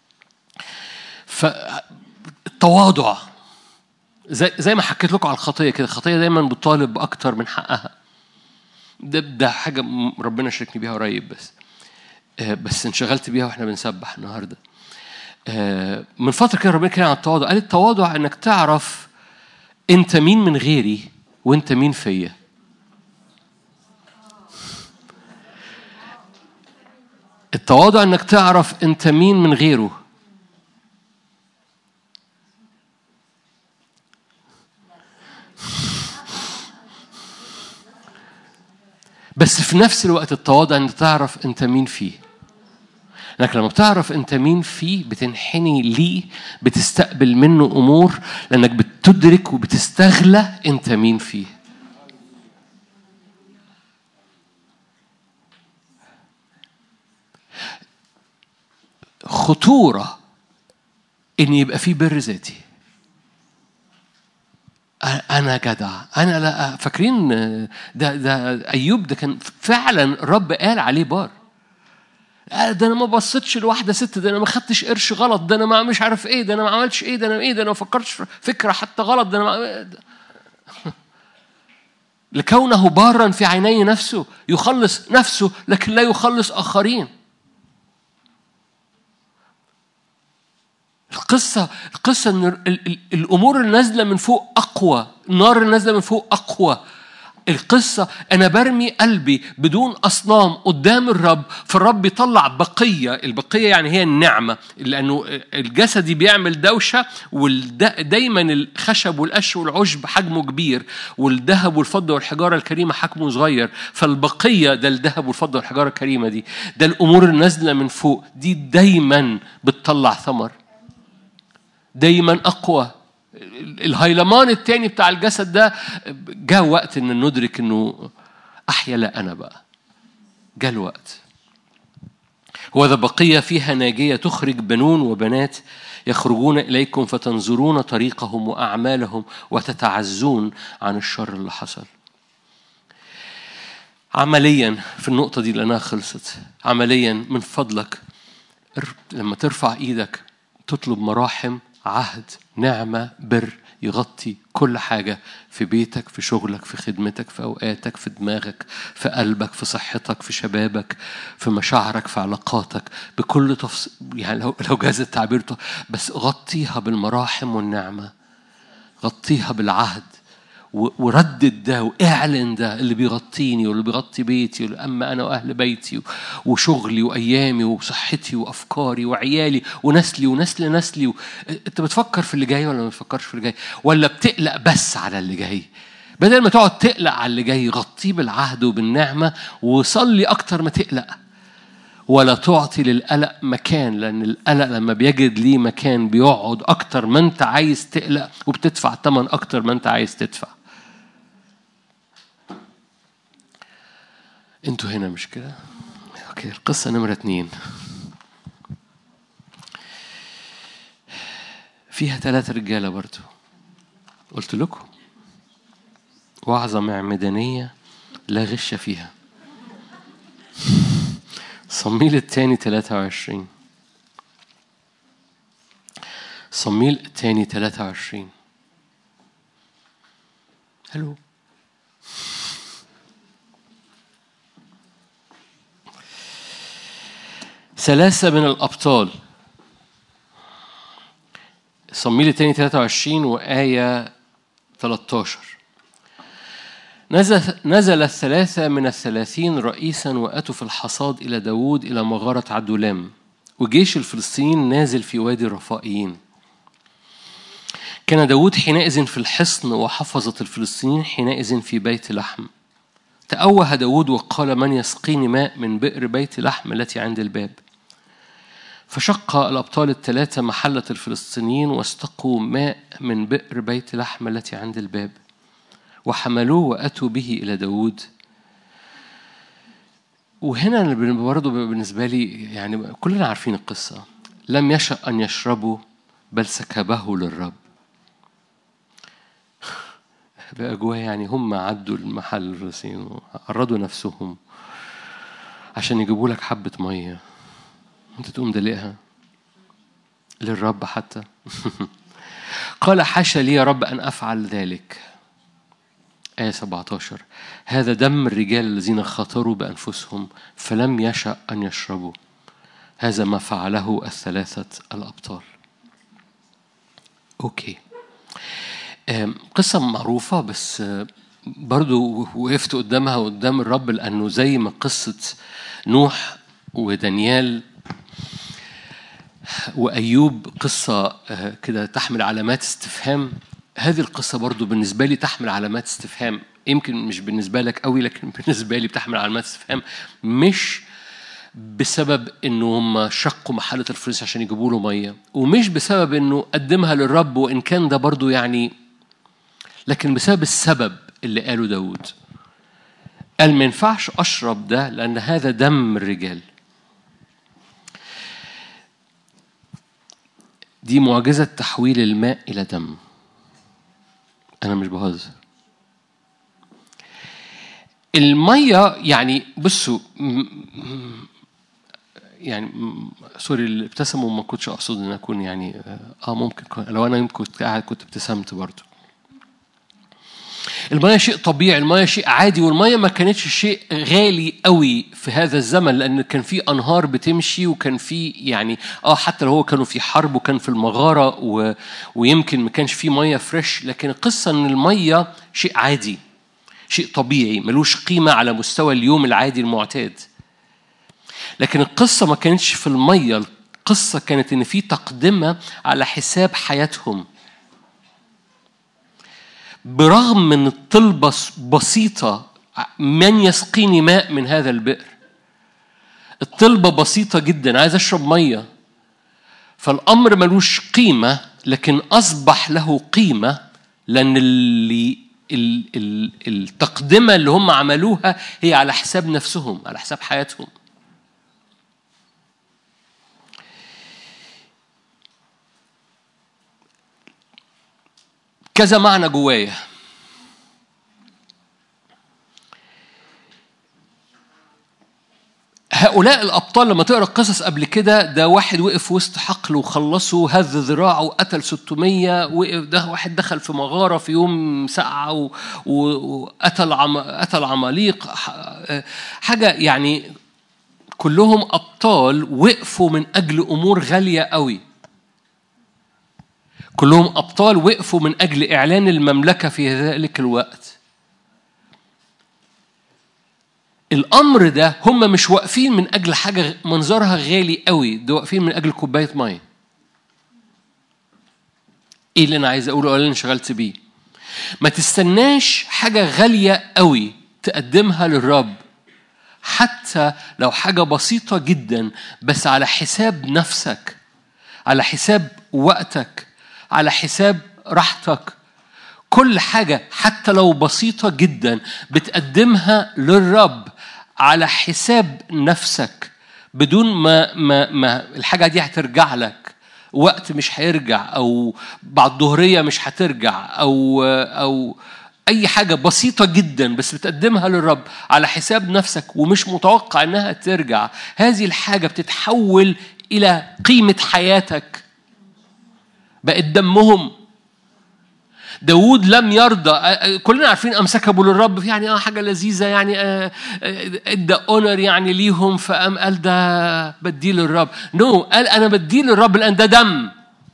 فالتواضع زي زي ما حكيت لكم على الخطيه كده الخطيه دايما بتطالب اكتر من حقها ده ده حاجه م- ربنا شاركني بيها قريب بس آه، بس انشغلت بيها واحنا بنسبح النهارده آه، من فتره كده ربنا كان عن التواضع قال التواضع انك تعرف انت مين من غيري وانت مين فيا التواضع انك تعرف انت مين من غيره بس في نفس الوقت التواضع انك تعرف انت مين فيه لكن لما بتعرف انت مين فيه بتنحني ليه بتستقبل منه امور لانك بتدرك وبتستغلى انت مين فيه خطوره ان يبقى في بر ذاتي انا جدع انا لا فاكرين ده ده ايوب ده كان فعلا الرب قال عليه بار آه ده انا ما بصيتش لواحده ست ده انا ما خدتش قرش غلط ده انا ما مش عارف ايه ده انا ما عملتش ايه ده انا ايه ده انا ما فكرتش في فكره حتى غلط ده انا ما ده. لكونه بارا في عيني نفسه يخلص نفسه لكن لا يخلص اخرين القصة القصة إن ال- ال- الأمور اللي نازلة من فوق أقوى، النار اللي نازلة من فوق أقوى. القصة أنا برمي قلبي بدون أصنام قدام الرب فالرب يطلع بقية البقية يعني هي النعمة لأنه الجسدي بيعمل دوشة ودايما الخشب والقش والعشب حجمه كبير والذهب والفضة والحجارة الكريمة حجمه صغير فالبقية ده الذهب والفضة والحجارة الكريمة دي ده الأمور النازلة من فوق دي دايما بتطلع ثمر دايما اقوى الهيلمان التاني بتاع الجسد ده جاء وقت ان ندرك انه احيا لا انا بقى جاء الوقت هو ذا بقية فيها ناجية تخرج بنون وبنات يخرجون إليكم فتنظرون طريقهم وأعمالهم وتتعزون عن الشر اللي حصل عمليا في النقطة دي لأنها خلصت عمليا من فضلك ار- لما ترفع إيدك تطلب مراحم عهد نعمة بر يغطي كل حاجة في بيتك في شغلك في خدمتك في أوقاتك في دماغك في قلبك في صحتك في شبابك في مشاعرك في علاقاتك بكل تفصيل يعني لو لو جاز التعبير ط- بس غطيها بالمراحم والنعمة غطيها بالعهد و- وردد ده واعلن ده اللي بيغطيني واللي بيغطي بيتي واللي اما انا واهل بيتي و- وشغلي وايامي وصحتي وافكاري وعيالي ونسلي ونسل نسلي و... انت بتفكر في اللي جاي ولا ما بتفكرش في اللي جاي ولا بتقلق بس على اللي جاي بدل ما تقعد تقلق على اللي جاي غطيه بالعهد وبالنعمه وصلي اكتر ما تقلق ولا تعطي للقلق مكان لأن القلق لما بيجد ليه مكان بيقعد أكتر ما أنت عايز تقلق وبتدفع ثمن أكتر ما أنت عايز تدفع أنتوا هنا مش كده؟ أوكي القصة نمرة اتنين فيها ثلاثة رجالة برضو قلت لكم وعظة معمدانية لا غش فيها صميل الثاني 23 صميل الثاني 23 هلو ثلاثة من الأبطال صميل الثاني 23 وآية 13 نزل, نزل الثلاثة من الثلاثين رئيسا وأتوا في الحصاد إلى داود إلى مغارة عدولام وجيش الفلسطينيين نازل في وادي الرفائيين كان داود حينئذ في الحصن وحفظة الفلسطينيين حينئذ في بيت لحم تأوه داود وقال من يسقيني ماء من بئر بيت لحم التي عند الباب فشق الأبطال الثلاثة محلة الفلسطينيين واستقوا ماء من بئر بيت لحم التي عند الباب وحملوه وأتوا به إلى داود وهنا برضه بالنسبة لي يعني كلنا عارفين القصة لم يشأ أن يشربوا بل سكبه للرب بقى جوايا يعني هم عدوا المحل الرصين وعرضوا نفسهم عشان يجيبوا لك حبة مية انت تقوم دلقها للرب حتى قال حاشا لي يا رب أن أفعل ذلك آية 17 هذا دم الرجال الذين خاطروا بأنفسهم فلم يشأ أن يشربوا هذا ما فعله الثلاثة الأبطال أوكي قصة معروفة بس برضو وقفت قدامها قدام الرب لأنه زي ما قصة نوح ودانيال وأيوب قصة كده تحمل علامات استفهام هذه القصة برضو بالنسبة لي تحمل علامات استفهام يمكن مش بالنسبة لك قوي لكن بالنسبة لي بتحمل علامات استفهام مش بسبب انه هم شقوا محلة الفلوس عشان يجيبوا له مية ومش بسبب انه قدمها للرب وان كان ده برضو يعني لكن بسبب السبب اللي قاله داود قال ما ينفعش اشرب ده لان هذا دم الرجال دي معجزة تحويل الماء إلى دم أنا مش بهزر المية يعني بصوا يعني سوري اللي ابتسموا ما كنتش اقصد ان اكون يعني اه ممكن لو انا يمكن كنت قاعد كنت ابتسمت برضه المية شيء طبيعي المية شيء عادي والمية ما كانتش شيء غالي قوي في هذا الزمن لأن كان في أنهار بتمشي وكان في يعني آه حتى لو هو كانوا في حرب وكان في المغارة و... ويمكن ما كانش في مية فريش لكن القصة إن المية شيء عادي شيء طبيعي ملوش قيمة على مستوى اليوم العادي المعتاد لكن القصة ما كانتش في المية القصة كانت إن في تقدمة على حساب حياتهم برغم من الطلبة بسيطة من يسقيني ماء من هذا البئر الطلبة بسيطة جدا عايز أشرب مية فالأمر ملوش قيمة لكن أصبح له قيمة لأن اللي التقدمة اللي هم عملوها هي على حساب نفسهم على حساب حياتهم كذا معنى جوايا هؤلاء الأبطال لما تقرأ القصص قبل كده ده واحد وقف وسط حقل وخلصه هذ ذراعه وقتل 600 وقف ده واحد دخل في مغارة في يوم سقعة وقتل عم قتل عماليق حاجة يعني كلهم أبطال وقفوا من أجل أمور غالية قوي كلهم أبطال وقفوا من أجل إعلان المملكة في ذلك الوقت الأمر ده هم مش واقفين من أجل حاجة منظرها غالي قوي ده واقفين من أجل كوباية مية إيه اللي أنا عايز أقوله أو اللي أنا انشغلت بيه ما تستناش حاجة غالية قوي تقدمها للرب حتى لو حاجة بسيطة جدا بس على حساب نفسك على حساب وقتك على حساب راحتك كل حاجة حتى لو بسيطة جدا بتقدمها للرب على حساب نفسك بدون ما ما ما الحاجة دي هترجع لك وقت مش هيرجع أو بعد ظهرية مش هترجع أو أو اي حاجه بسيطه جدا بس بتقدمها للرب على حساب نفسك ومش متوقع انها ترجع هذه الحاجه بتتحول الى قيمه حياتك بقت دمهم داود لم يرضى كلنا عارفين امسك ابو للرب يعني اه حاجه لذيذه يعني آه، آه، ادى اونر يعني ليهم فقام قال ده بديه للرب نو no. قال انا بديه للرب لان ده دم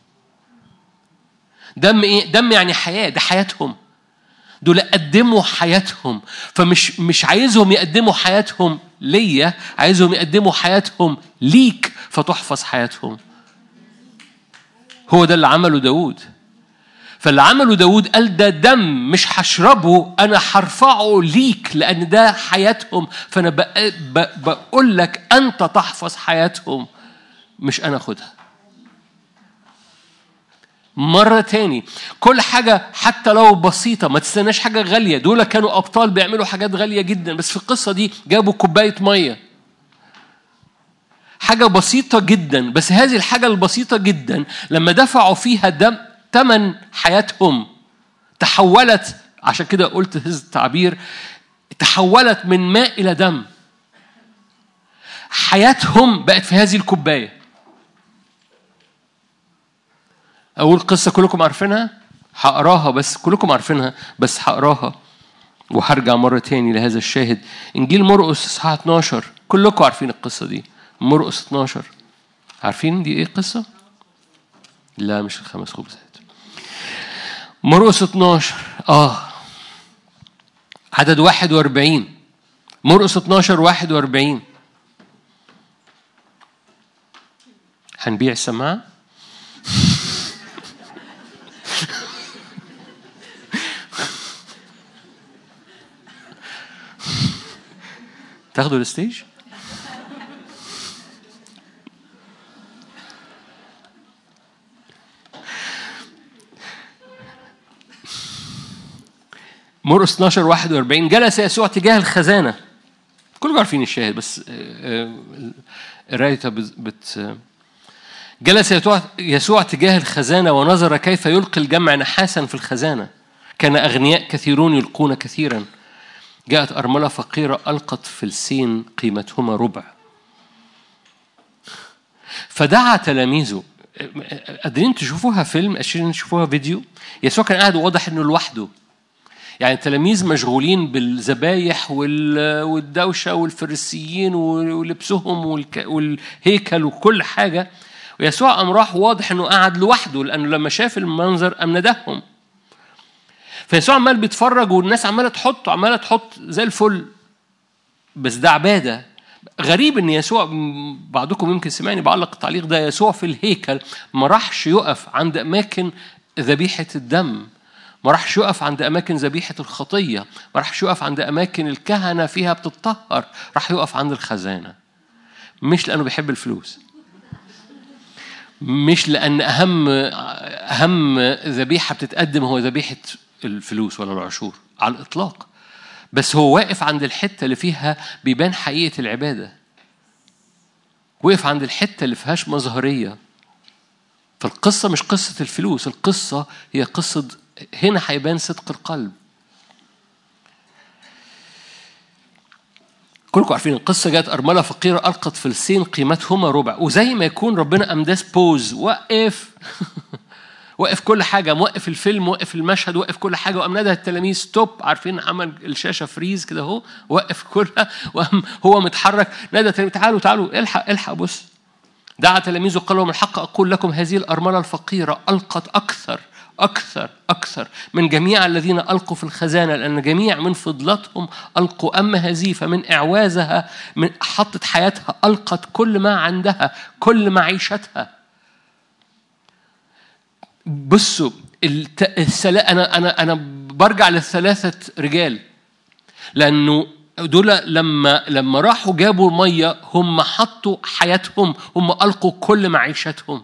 دم ايه دم يعني حياه ده حياتهم دول قدموا حياتهم فمش مش عايزهم يقدموا حياتهم ليا عايزهم يقدموا حياتهم ليك فتحفظ حياتهم هو ده اللي عمله داود فاللي عمله داود قال ده دم مش هشربه انا هرفعه ليك لان ده حياتهم فانا بقول لك انت تحفظ حياتهم مش انا اخدها مرة تاني كل حاجة حتى لو بسيطة ما تستناش حاجة غالية دول كانوا أبطال بيعملوا حاجات غالية جدا بس في القصة دي جابوا كوباية مية حاجة بسيطة جدا بس هذه الحاجة البسيطة جدا لما دفعوا فيها دم ثمن حياتهم تحولت عشان كده قلت هذا التعبير تحولت من ماء إلى دم حياتهم بقت في هذه الكوبايه أول قصة كلكم عارفينها هقراها بس كلكم عارفينها بس هقراها وهرجع مرة تاني لهذا الشاهد إنجيل مرقس إصحاح 12 كلكم عارفين القصة دي مرقس 12 عارفين دي إيه القصة؟ لا مش الخمس خبزات مرقس 12 آه عدد 41 مرقس 12 41 هنبيع السماعة تاخدوا الستيج مرقس 12 41 جلس يسوع تجاه الخزانه كلكم عارفين الشاهد بس قرايتها بت جلس يسوع تجاه الخزانه ونظر كيف يلقي الجمع نحاسا في الخزانه كان اغنياء كثيرون يلقون كثيرا جاءت أرملة فقيرة ألقت فلسين قيمتهما ربع فدعا تلاميذه قادرين تشوفوها فيلم قادرين تشوفوها فيديو يسوع كان قاعد واضح انه لوحده يعني التلاميذ مشغولين بالذبايح والدوشه والفريسيين ولبسهم والهيكل وكل حاجه ويسوع قام راح واضح انه قاعد لوحده لانه لما شاف المنظر قام ندههم فيسوع عمال بيتفرج والناس عماله تحط عماله تحط زي الفل بس ده عباده غريب ان يسوع بعضكم يمكن سمعني بعلق التعليق ده يسوع في الهيكل ما راحش يقف عند اماكن ذبيحه الدم ما راحش يقف عند اماكن ذبيحه الخطيه ما راحش يقف عند اماكن الكهنه فيها بتطهر راح يقف عند الخزانه مش لانه بيحب الفلوس مش لان اهم اهم ذبيحه بتتقدم هو ذبيحه الفلوس ولا العشور على الإطلاق بس هو واقف عند الحتة اللي فيها بيبان حقيقة العبادة وقف عند الحتة اللي فيهاش مظهرية فالقصة مش قصة الفلوس القصة هي قصة هنا هيبان صدق القلب كلكم عارفين القصة جت أرملة فقيرة ألقت فلسين قيمتهما ربع وزي ما يكون ربنا أمداس بوز وقف وقف كل حاجه موقف الفيلم وقف المشهد وقف كل حاجه وقام نادى التلاميذ ستوب عارفين عمل الشاشه فريز كده اهو وقف كلها وقام هو متحرك نادى التلاميذ تعالوا تعالوا الحق الحق بص دعا تلاميذه قال لهم الحق اقول لكم هذه الارمله الفقيره القت اكثر أكثر أكثر من جميع الذين ألقوا في الخزانة لأن جميع من فضلتهم ألقوا أما هذه فمن إعوازها من حطت حياتها ألقت كل ما عندها كل معيشتها بصوا السلا... انا انا انا برجع للثلاثه رجال لانه دول لما لما راحوا جابوا الميه هم حطوا حياتهم هم القوا كل معيشتهم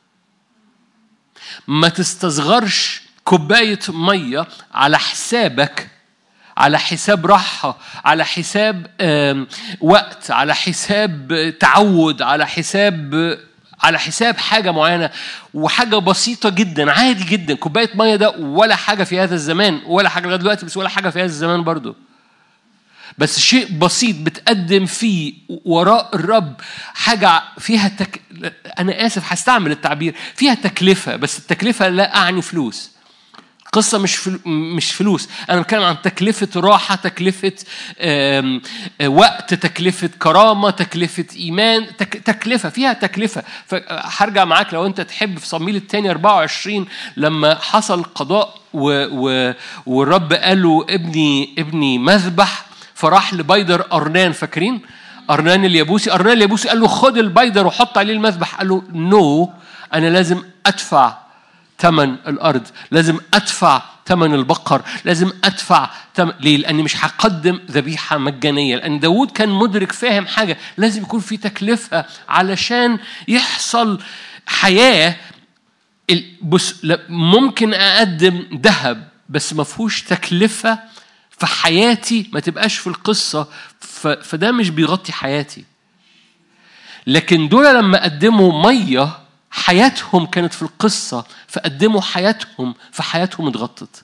ما تستصغرش كوبايه ميه على حسابك على حساب راحة على حساب وقت على حساب تعود على حساب على حساب حاجة معينة وحاجة بسيطة جدا عادي جدا كوباية مية ده ولا حاجة في هذا الزمان ولا حاجة لغاية دلوقتي بس ولا حاجة في هذا الزمان برضو بس شيء بسيط بتقدم فيه وراء الرب حاجة فيها تك... أنا آسف هستعمل التعبير فيها تكلفة بس التكلفة لا أعني فلوس قصة مش فل... مش فلوس أنا بتكلم عن تكلفة راحة تكلفة آم... وقت تكلفة كرامة تكلفة إيمان تك... تكلفة فيها تكلفة هرجع معاك لو أنت تحب في صميل الثاني 24 لما حصل قضاء و... و... والرب قال له ابني ابني مذبح فراح لبيدر أرنان فاكرين؟ أرنان اليابوسي أرنان اليابوسي قال له خد البيدر وحط عليه المذبح قال له نو no. أنا لازم أدفع ثمن الأرض لازم أدفع ثمن البقر لازم أدفع تمن ليه؟ لأني مش هقدم ذبيحة مجانية لأن داود كان مدرك فاهم حاجة لازم يكون في تكلفة علشان يحصل حياة بص ممكن أقدم ذهب بس ما فيهوش تكلفة في حياتي ما تبقاش في القصة فده مش بيغطي حياتي لكن دول لما قدموا مية حياتهم كانت في القصة فقدموا حياتهم فحياتهم اتغطت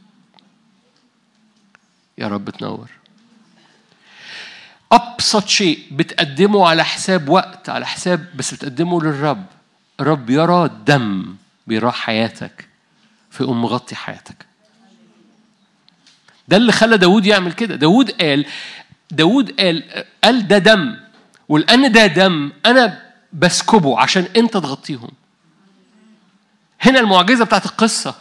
يا رب تنور أبسط شيء بتقدمه على حساب وقت على حساب بس بتقدمه للرب الرب يرى دم بيرى حياتك فيقوم مغطي حياتك ده اللي خلى داود يعمل كده داود قال داود قال قال ده دم ولأن ده دم أنا بسكبه عشان أنت تغطيهم هنا المعجزة بتاعت القصة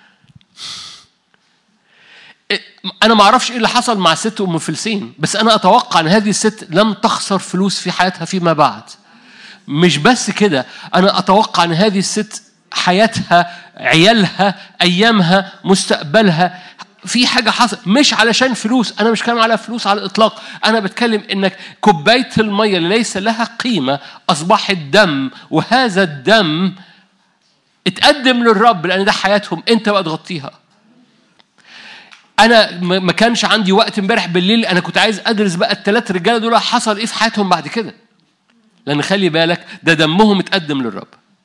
أنا ما أعرفش إيه اللي حصل مع ست أم فلسين بس أنا أتوقع أن هذه الست لم تخسر فلوس في حياتها فيما بعد مش بس كده أنا أتوقع أن هذه الست حياتها عيالها أيامها مستقبلها في حاجة حصل مش علشان فلوس أنا مش بتكلم على فلوس على الإطلاق أنا بتكلم إنك كوباية المية اللي ليس لها قيمة أصبحت دم وهذا الدم اتقدم للرب لأن ده حياتهم أنت بقى تغطيها أنا ما كانش عندي وقت امبارح بالليل أنا كنت عايز أدرس بقى الثلاث رجالة دول حصل إيه في حياتهم بعد كده لأن خلي بالك ده دمهم اتقدم للرب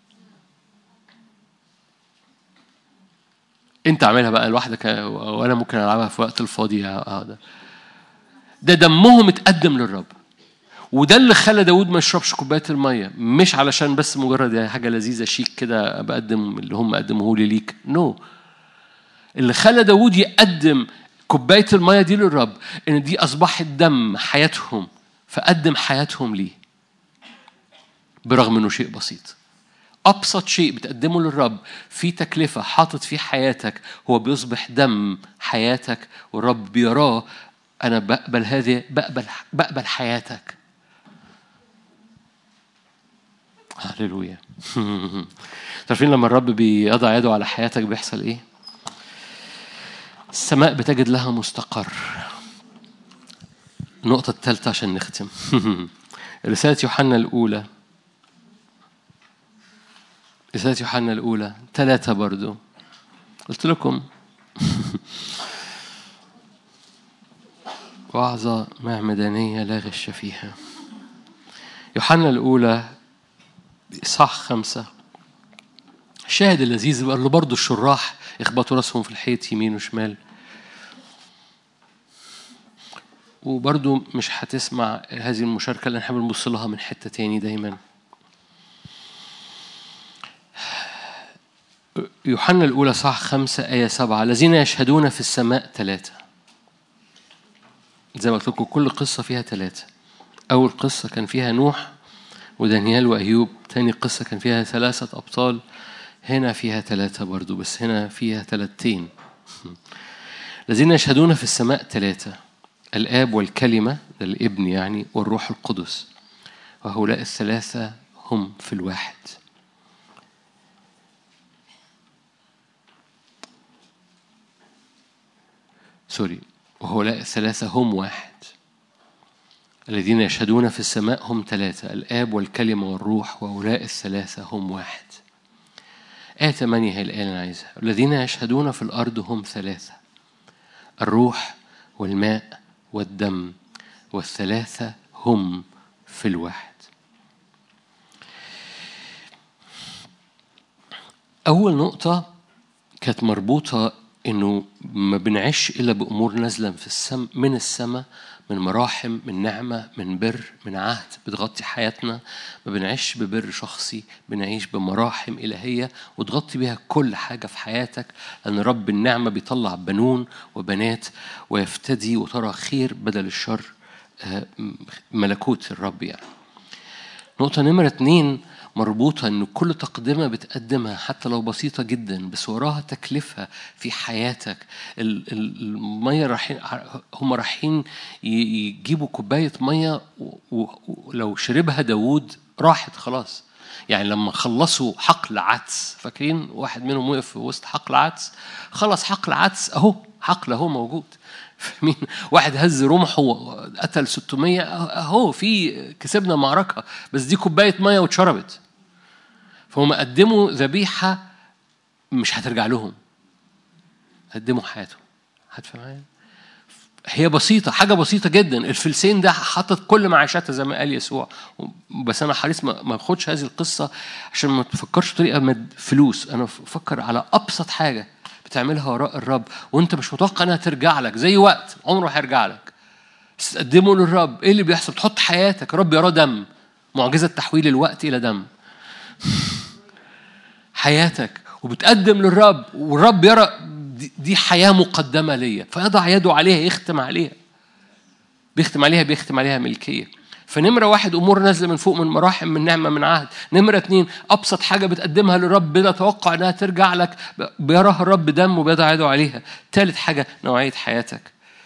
انت اعملها بقى لوحدك وانا ممكن العبها في وقت الفاضي هذا ده دمهم اتقدم للرب وده اللي خلى داود ما يشربش كوبايه الميه مش علشان بس مجرد يعني حاجه لذيذه شيك كده بقدم اللي هم قدموه لي ليك نو no. اللي خلى داود يقدم كوبايه الميه دي للرب ان دي اصبحت دم حياتهم فقدم حياتهم ليه برغم انه شيء بسيط أبسط شيء بتقدمه للرب في تكلفة حاطط فيه حياتك هو بيصبح دم حياتك والرب بيراه أنا بقبل هذه بقبل بقبل حياتك هللويا عارفين لما الرب بيضع يده على حياتك بيحصل ايه؟ السماء بتجد لها مستقر النقطة الثالثة عشان نختم رسالة يوحنا الأولى رسالة يوحنا الأولى ثلاثة برضو قلت لكم وعظة معمدانية لا غش فيها يوحنا الأولى إصحاح خمسة الشاهد اللذيذ اللي برضه الشراح يخبطوا راسهم في الحيط يمين وشمال وبرضه مش هتسمع هذه المشاركة لأن احنا بنبص لها من حتة تاني دايما يوحنا الأولى صح خمسة آية سبعة الذين يشهدون في السماء ثلاثة زي ما قلت لكم كل قصة فيها ثلاثة أول قصة كان فيها نوح ودانيال وأيوب تاني قصة كان فيها ثلاثة أبطال هنا فيها ثلاثة برضو بس هنا فيها ثلاثتين الذين يشهدون في السماء ثلاثة الآب والكلمة الابن يعني والروح القدس وهؤلاء الثلاثة هم في الواحد سوري وهؤلاء الثلاثة هم واحد الذين يشهدون في السماء هم ثلاثة الآب والكلمة والروح وهؤلاء الثلاثة هم واحد آية 8 هي الآية اللي أنا عايزها الذين يشهدون في الأرض هم ثلاثة الروح والماء والدم والثلاثة هم في الواحد أول نقطة كانت مربوطة إنه ما بنعيش إلا بأمور نازلة في السم من السماء من مراحم من نعمة من بر من عهد بتغطي حياتنا ما بنعيش ببر شخصي بنعيش بمراحم إلهية وتغطي بيها كل حاجة في حياتك لأن رب النعمة بيطلع بنون وبنات ويفتدي وترى خير بدل الشر آه، ملكوت الرب يعني نقطة نمرة اتنين مربوطة إن كل تقدمة بتقدمها حتى لو بسيطة جدا بس وراها تكلفة في حياتك ال- ال- المية رايحين هم رايحين ي- يجيبوا كوباية مية و- و- ولو شربها داوود راحت خلاص يعني لما خلصوا حقل عدس فاكرين واحد منهم وقف في وسط حقل عدس خلص حقل عدس اهو حقل اهو موجود فاهمين واحد هز رمحه قتل 600 اهو في كسبنا معركه بس دي كوبايه ميه واتشربت فهم قدموا ذبيحه مش هترجع لهم قدموا حياتهم هتفهم معايا هي بسيطة حاجة بسيطة جدا الفلسين ده حاطط كل معاشاتها زي ما قال يسوع بس أنا حريص ما ما أخدش هذه القصة عشان ما تفكرش بطريقة مد فلوس أنا بفكر على أبسط حاجة بتعملها وراء الرب وأنت مش متوقع إنها ترجع لك زي وقت عمره هيرجع لك بس تقدمه للرب إيه اللي بيحصل بتحط حياتك الرب يراه دم معجزة تحويل الوقت إلى دم حياتك وبتقدم للرب والرب يرى دي- دي حياة مقدمة ليا فيضع يده عليها يختم عليها بيختم عليها بيختم عليها ملكية فنمرة واحد أمور نازلة من فوق من مراحم من نعمة من عهد نمرة اتنين أبسط حاجة بتقدمها للرب بلا توقع إنها ترجع لك بيراها الرب دم وبيضع يده عليها تالت حاجة نوعية حياتك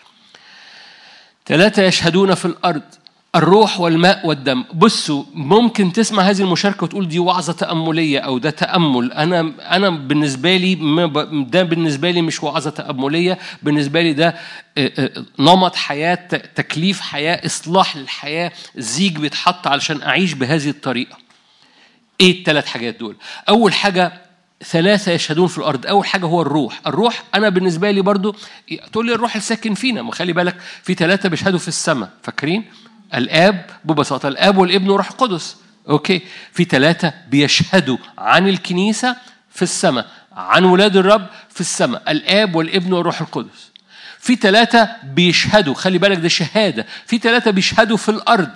ثلاثة يشهدون في الأرض الروح والماء والدم بصوا ممكن تسمع هذه المشاركة وتقول دي وعظة تأملية أو ده تأمل أنا أنا بالنسبة لي ما ب- ده بالنسبة لي مش وعظة تأملية بالنسبة لي ده آه، آه، نمط حياة ت- تكليف حياة إصلاح للحياة زيج بيتحط علشان أعيش بهذه الطريقة ايه الثلاث حاجات دول اول حاجه ثلاثة يشهدون في الأرض أول حاجة هو الروح الروح أنا بالنسبة لي برضو تقول لي الروح الساكن فينا ما خلي بالك في ثلاثة بيشهدوا في السماء فاكرين الآب ببساطة الآب والابن والروح القدس أوكي في ثلاثة بيشهدوا عن الكنيسة في السماء عن ولاد الرب في السماء الآب والابن والروح القدس في ثلاثة بيشهدوا خلي بالك ده شهادة في ثلاثة بيشهدوا في الأرض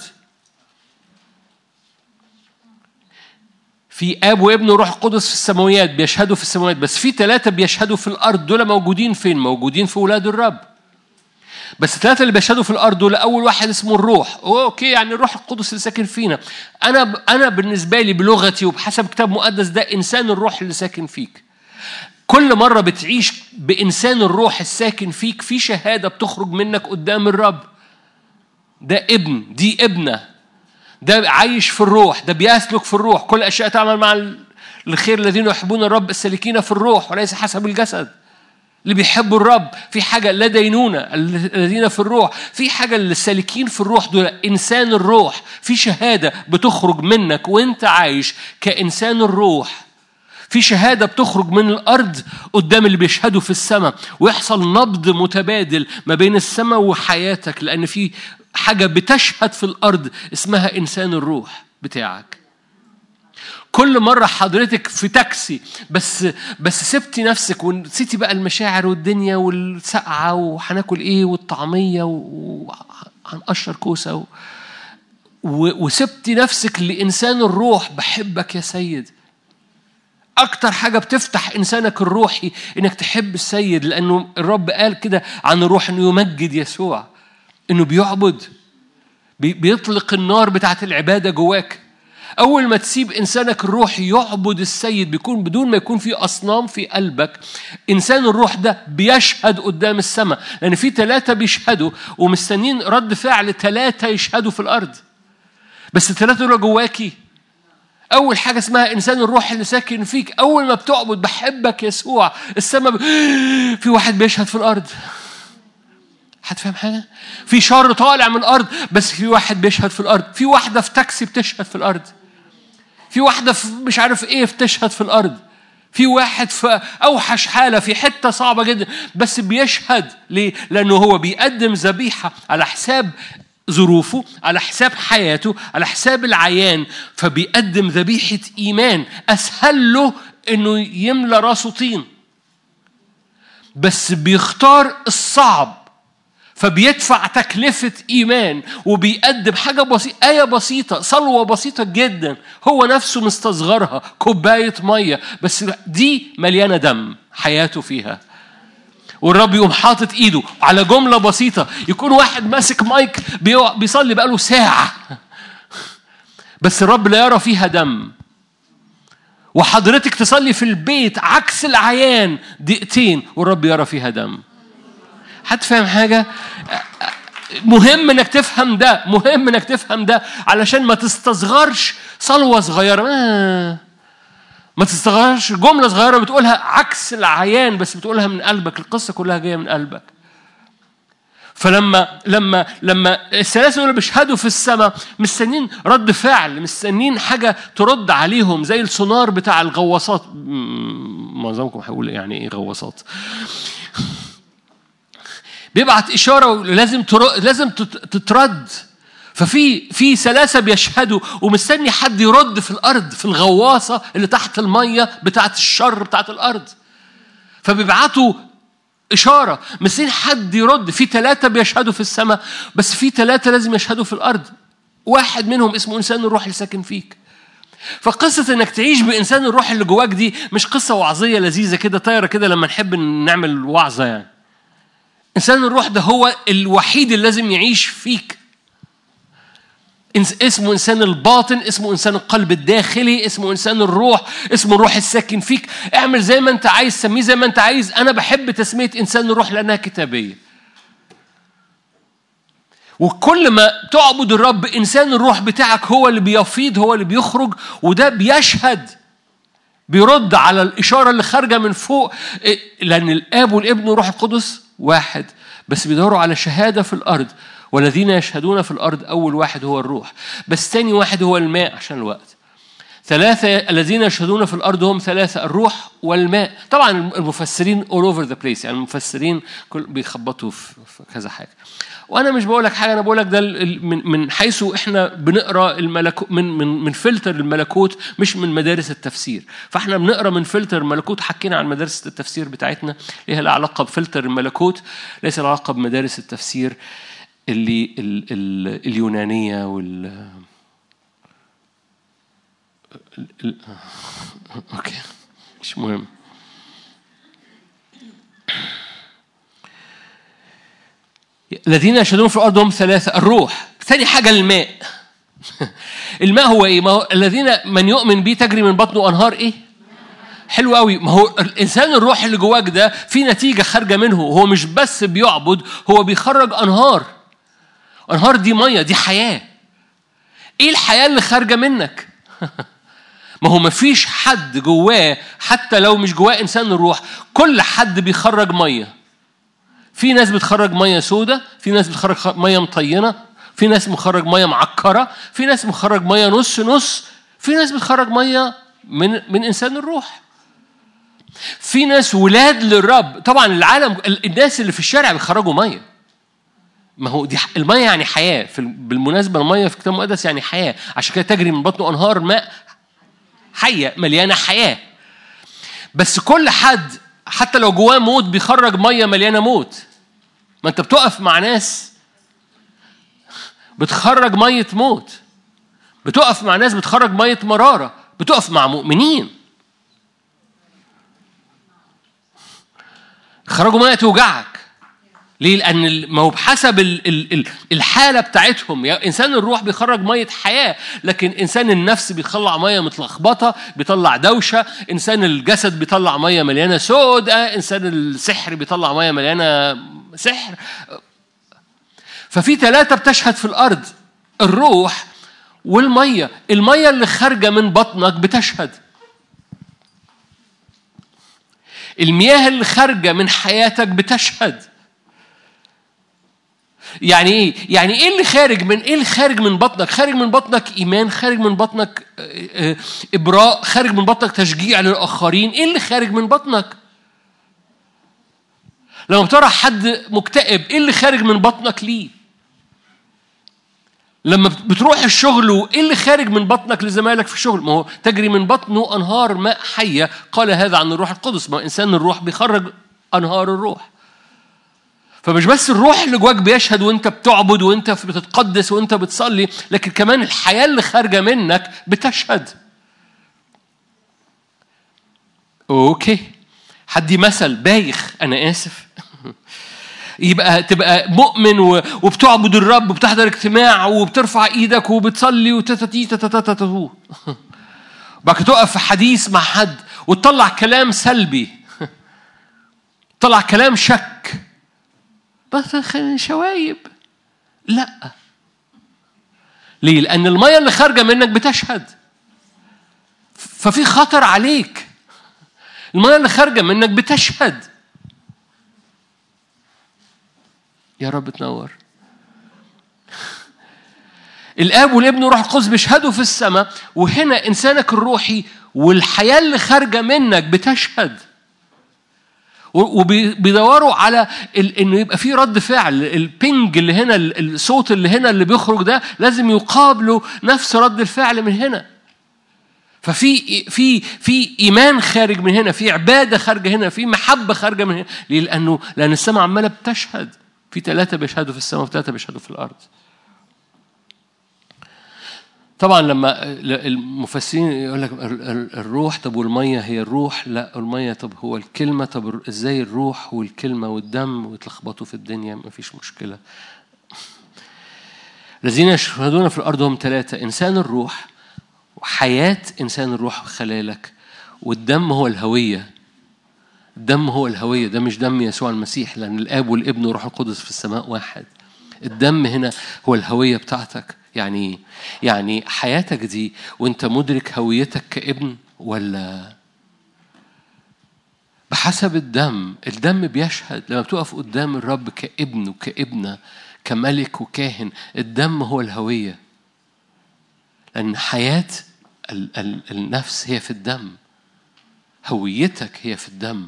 في اب وابن وروح القدس في السماويات بيشهدوا في السماويات بس في ثلاثه بيشهدوا في الارض دول موجودين فين موجودين في ولاد الرب بس الثلاثه اللي بيشهدوا في الارض دول اول واحد اسمه الروح اوكي يعني الروح القدس اللي ساكن فينا انا انا بالنسبه لي بلغتي وبحسب كتاب مقدس ده انسان الروح اللي ساكن فيك كل مرة بتعيش بإنسان الروح الساكن فيك في شهادة بتخرج منك قدام الرب ده ابن دي ابنة ده عايش في الروح ده بيسلك في الروح كل أشياء تعمل مع الخير الذين يحبون الرب السالكين في الروح وليس حسب الجسد اللي بيحبوا الرب في حاجة لا دينونة الذين في الروح في حاجة للسالكين في الروح دول إنسان الروح في شهادة بتخرج منك وانت عايش كإنسان الروح في شهادة بتخرج من الأرض قدام اللي بيشهدوا في السماء ويحصل نبض متبادل ما بين السماء وحياتك لأن في حاجة بتشهد في الأرض اسمها إنسان الروح بتاعك كل مرة حضرتك في تاكسي بس بس سبتي نفسك ونسيتي بقى المشاعر والدنيا والسقعة وهناكل ايه والطعمية وهنقشر كوسة و... و... وسبتي نفسك لإنسان الروح بحبك يا سيد أكتر حاجة بتفتح إنسانك الروحي إنك تحب السيد لأنه الرب قال كده عن الروح إنه يمجد يسوع إنه بيعبد بيطلق النار بتاعت العبادة جواك أول ما تسيب إنسانك الروحي يعبد السيد بيكون بدون ما يكون في أصنام في قلبك إنسان الروح ده بيشهد قدام السماء لأن في ثلاثة بيشهدوا ومستنين رد فعل ثلاثة يشهدوا في الأرض بس الثلاثة دول جواكي أول حاجة اسمها إنسان الروح اللي ساكن فيك أول ما بتعبد بحبك يسوع السماء ب... في واحد بيشهد في الأرض هتفهم حاجة؟ في شر طالع من الأرض بس في واحد بيشهد في الأرض في واحدة في تاكسي بتشهد في الأرض في واحدة في مش عارف إيه بتشهد في الأرض في واحد في أوحش حالة في حتة صعبة جدا بس بيشهد ليه؟ لأنه هو بيقدم ذبيحة على حساب ظروفه على حساب حياته على حساب العيان فبيقدم ذبيحة إيمان أسهل له انه يملى راسه طين بس بيختار الصعب فبيدفع تكلفة إيمان وبيقدم حاجة بسيطة آية بسيطة صلوة بسيطة جدا هو نفسه مستصغرها كوباية مية بس دي مليانة دم حياته فيها والرب يقوم حاطط ايده على جمله بسيطه يكون واحد ماسك مايك بيصلي بقاله ساعه بس الرب لا يرى فيها دم وحضرتك تصلي في البيت عكس العيان دقيقتين والرب يرى فيها دم حد فاهم حاجه مهم انك تفهم ده مهم انك تفهم ده علشان ما تستصغرش صلوه صغيره آه. ما تستغربش جملة صغيرة بتقولها عكس العيان بس بتقولها من قلبك القصة كلها جاية من قلبك فلما لما لما الثلاثة دول بيشهدوا في السماء مستنين رد فعل مستنين حاجة ترد عليهم زي السونار بتاع الغواصات معظمكم هيقول يعني ايه غواصات بيبعت إشارة ولازم لازم تترد ففي في ثلاثة بيشهدوا ومستني حد يرد في الأرض في الغواصة اللي تحت المية بتاعت الشر بتاعت الأرض فبيبعتوا إشارة مستني حد يرد في ثلاثة بيشهدوا في السماء بس في ثلاثة لازم يشهدوا في الأرض واحد منهم اسمه إنسان الروح اللي ساكن فيك فقصة إنك تعيش بإنسان الروح اللي جواك دي مش قصة وعظية لذيذة كده طايرة كده لما نحب نعمل وعظة يعني إنسان الروح ده هو الوحيد اللي لازم يعيش فيك اسمه إنسان الباطن اسمه إنسان القلب الداخلي اسمه إنسان الروح اسمه الروح الساكن فيك اعمل زي ما أنت عايز سميه زي ما أنت عايز أنا بحب تسمية إنسان الروح لأنها كتابية وكل ما تعبد الرب إنسان الروح بتاعك هو اللي بيفيض هو اللي بيخرج وده بيشهد بيرد على الإشارة اللي خارجة من فوق إيه، لأن الآب والابن والروح القدس واحد بس بيدوروا على شهادة في الأرض والذين يشهدون في الأرض أول واحد هو الروح بس تاني واحد هو الماء عشان الوقت ثلاثة الذين يشهدون في الأرض هم ثلاثة الروح والماء طبعا المفسرين all over the place يعني المفسرين كل بيخبطوا في كذا حاجة وانا مش بقول لك حاجه انا بقول لك ده من من حيث احنا بنقرا الملكوت من من من فلتر الملكوت مش من مدارس التفسير فاحنا بنقرا من فلتر الملكوت حكينا عن مدارس التفسير بتاعتنا ليها علاقه بفلتر الملكوت ليس لها علاقه بمدارس التفسير اللي ال ال اليونانية وال ال اوكي مش مهم الذين يشهدون في الارض هم ثلاثه الروح ثاني حاجه الماء الماء هو ايه ما هو الذين من يؤمن به تجري من بطنه انهار ايه حلو قوي ما هو الانسان الروح اللي جواك ده في نتيجه خارجه منه هو مش بس بيعبد هو بيخرج انهار انهار دي ميه دي حياه ايه الحياه اللي خارجه منك ما هو مفيش حد جواه حتى لو مش جواه انسان الروح كل حد بيخرج ميه في ناس بتخرج ميه سودة في ناس بتخرج ميه مطينه في ناس مخرج ميه معكره في ناس مخرج ميه نص نص في ناس بتخرج ميه من من انسان الروح في ناس ولاد للرب طبعا العالم الناس اللي في الشارع بيخرجوا ميه ما هو دي المية يعني حياة في بالمناسبة المية في الكتاب المقدس يعني حياة عشان كده تجري من بطنه أنهار ماء حية مليانة حياة بس كل حد حتى لو جواه موت بيخرج مية مليانة موت ما أنت بتقف مع ناس بتخرج مية موت بتقف مع ناس بتخرج مية مرارة بتقف مع مؤمنين خرجوا مية توجعك ليه؟ لأن ما هو بحسب الحالة بتاعتهم يعني إنسان الروح بيخرج مية حياة لكن إنسان النفس بيطلع مية متلخبطة بيطلع دوشة إنسان الجسد بيطلع مية مليانة سودة إنسان السحر بيطلع مية مليانة سحر ففي ثلاثة بتشهد في الأرض الروح والمية المية اللي خارجة من بطنك بتشهد المياه اللي خارجة من حياتك بتشهد يعني ايه؟ يعني ايه اللي خارج من ايه اللي خارج من بطنك؟ خارج من بطنك ايمان، خارج من بطنك آه، آه، ابراء، خارج من بطنك تشجيع للاخرين، ايه اللي خارج من بطنك؟ لما بترى حد مكتئب ايه اللي خارج من بطنك ليه؟ لما بتروح الشغل وايه اللي خارج من بطنك لزمايلك في الشغل ما هو تجري من بطنه انهار ماء حيه قال هذا عن الروح القدس ما هو انسان الروح بيخرج انهار الروح فمش بس الروح اللي جواك بيشهد وانت بتعبد وانت بتتقدس وانت بتصلي لكن كمان الحياه اللي خارجه منك بتشهد اوكي حدي مثل بايخ انا اسف يبقى تبقى مؤمن وبتعبد الرب وبتحضر اجتماع وبترفع ايدك وبتصلي وتتتي تتتتتو بعد كده تقف في حديث مع حد وتطلع كلام سلبي تطلع كلام شك بس شوايب لا ليه؟ لأن المية اللي خارجة منك بتشهد ففي خطر عليك المية اللي خارجة منك بتشهد يا رب تنور الاب والابن وروح القدس بيشهدوا في السماء وهنا انسانك الروحي والحياه اللي خارجه منك بتشهد وبيدوروا على انه يبقى في رد فعل البينج اللي هنا الصوت اللي هنا اللي بيخرج ده لازم يقابله نفس رد الفعل من هنا ففي في في ايمان خارج من هنا في عباده خارجه هنا في محبه خارجه من هنا ليه لانه لان السماء عماله بتشهد في ثلاثة بيشهدوا في السماء وثلاثة بيشهدوا في الأرض طبعا لما المفسرين يقول لك الروح طب والميه هي الروح لا الميه طب هو الكلمه طب ازاي الروح والكلمه والدم ويتلخبطوا في الدنيا ما فيش مشكله الذين يشهدون في الارض هم ثلاثه انسان الروح وحياه انسان الروح خلالك والدم هو الهويه الدم هو الهوية ده مش دم يسوع المسيح لأن الآب والابن والروح القدس في السماء واحد الدم هنا هو الهوية بتاعتك يعني يعني حياتك دي وانت مدرك هويتك كابن ولا بحسب الدم الدم بيشهد لما بتقف قدام الرب كابن وكابنة كملك وكاهن الدم هو الهوية لأن حياة النفس هي في الدم هويتك هي في الدم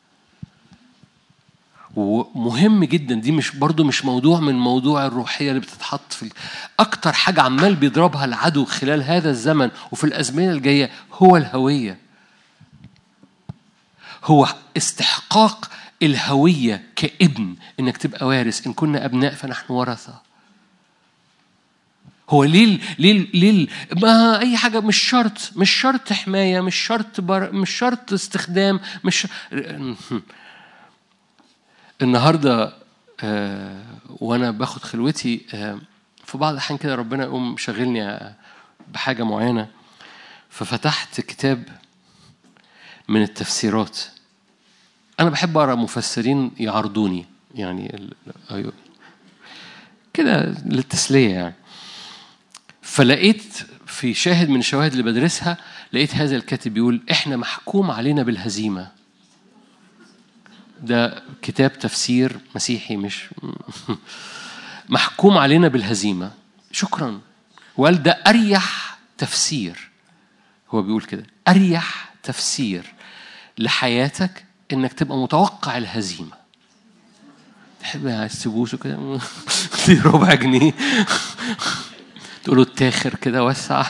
ومهم جدا دي مش برضو مش موضوع من موضوع الروحية اللي بتتحط في أكتر حاجة عمال بيضربها العدو خلال هذا الزمن وفي الأزمنة الجاية هو الهوية هو استحقاق الهوية كابن إنك تبقى وارث إن كنا أبناء فنحن ورثة هو ليه ليه ليه ما اي حاجه مش شرط مش شرط حمايه مش شرط بر مش شرط استخدام مش النهارده آه وانا باخد خلوتي آه في بعض الاحيان كده ربنا يقوم شغلني بحاجه معينه ففتحت كتاب من التفسيرات انا بحب اقرا مفسرين يعرضوني يعني أيوه. كده للتسليه يعني فلقيت في شاهد من الشواهد اللي بدرسها لقيت هذا الكاتب بيقول احنا محكوم علينا بالهزيمه ده كتاب تفسير مسيحي مش محكوم علينا بالهزيمة شكرا وقال ده أريح تفسير هو بيقول كده أريح تفسير لحياتك إنك تبقى متوقع الهزيمة تحب عايز تبوسه كده ربع جنيه تقول له التاخر كده وسع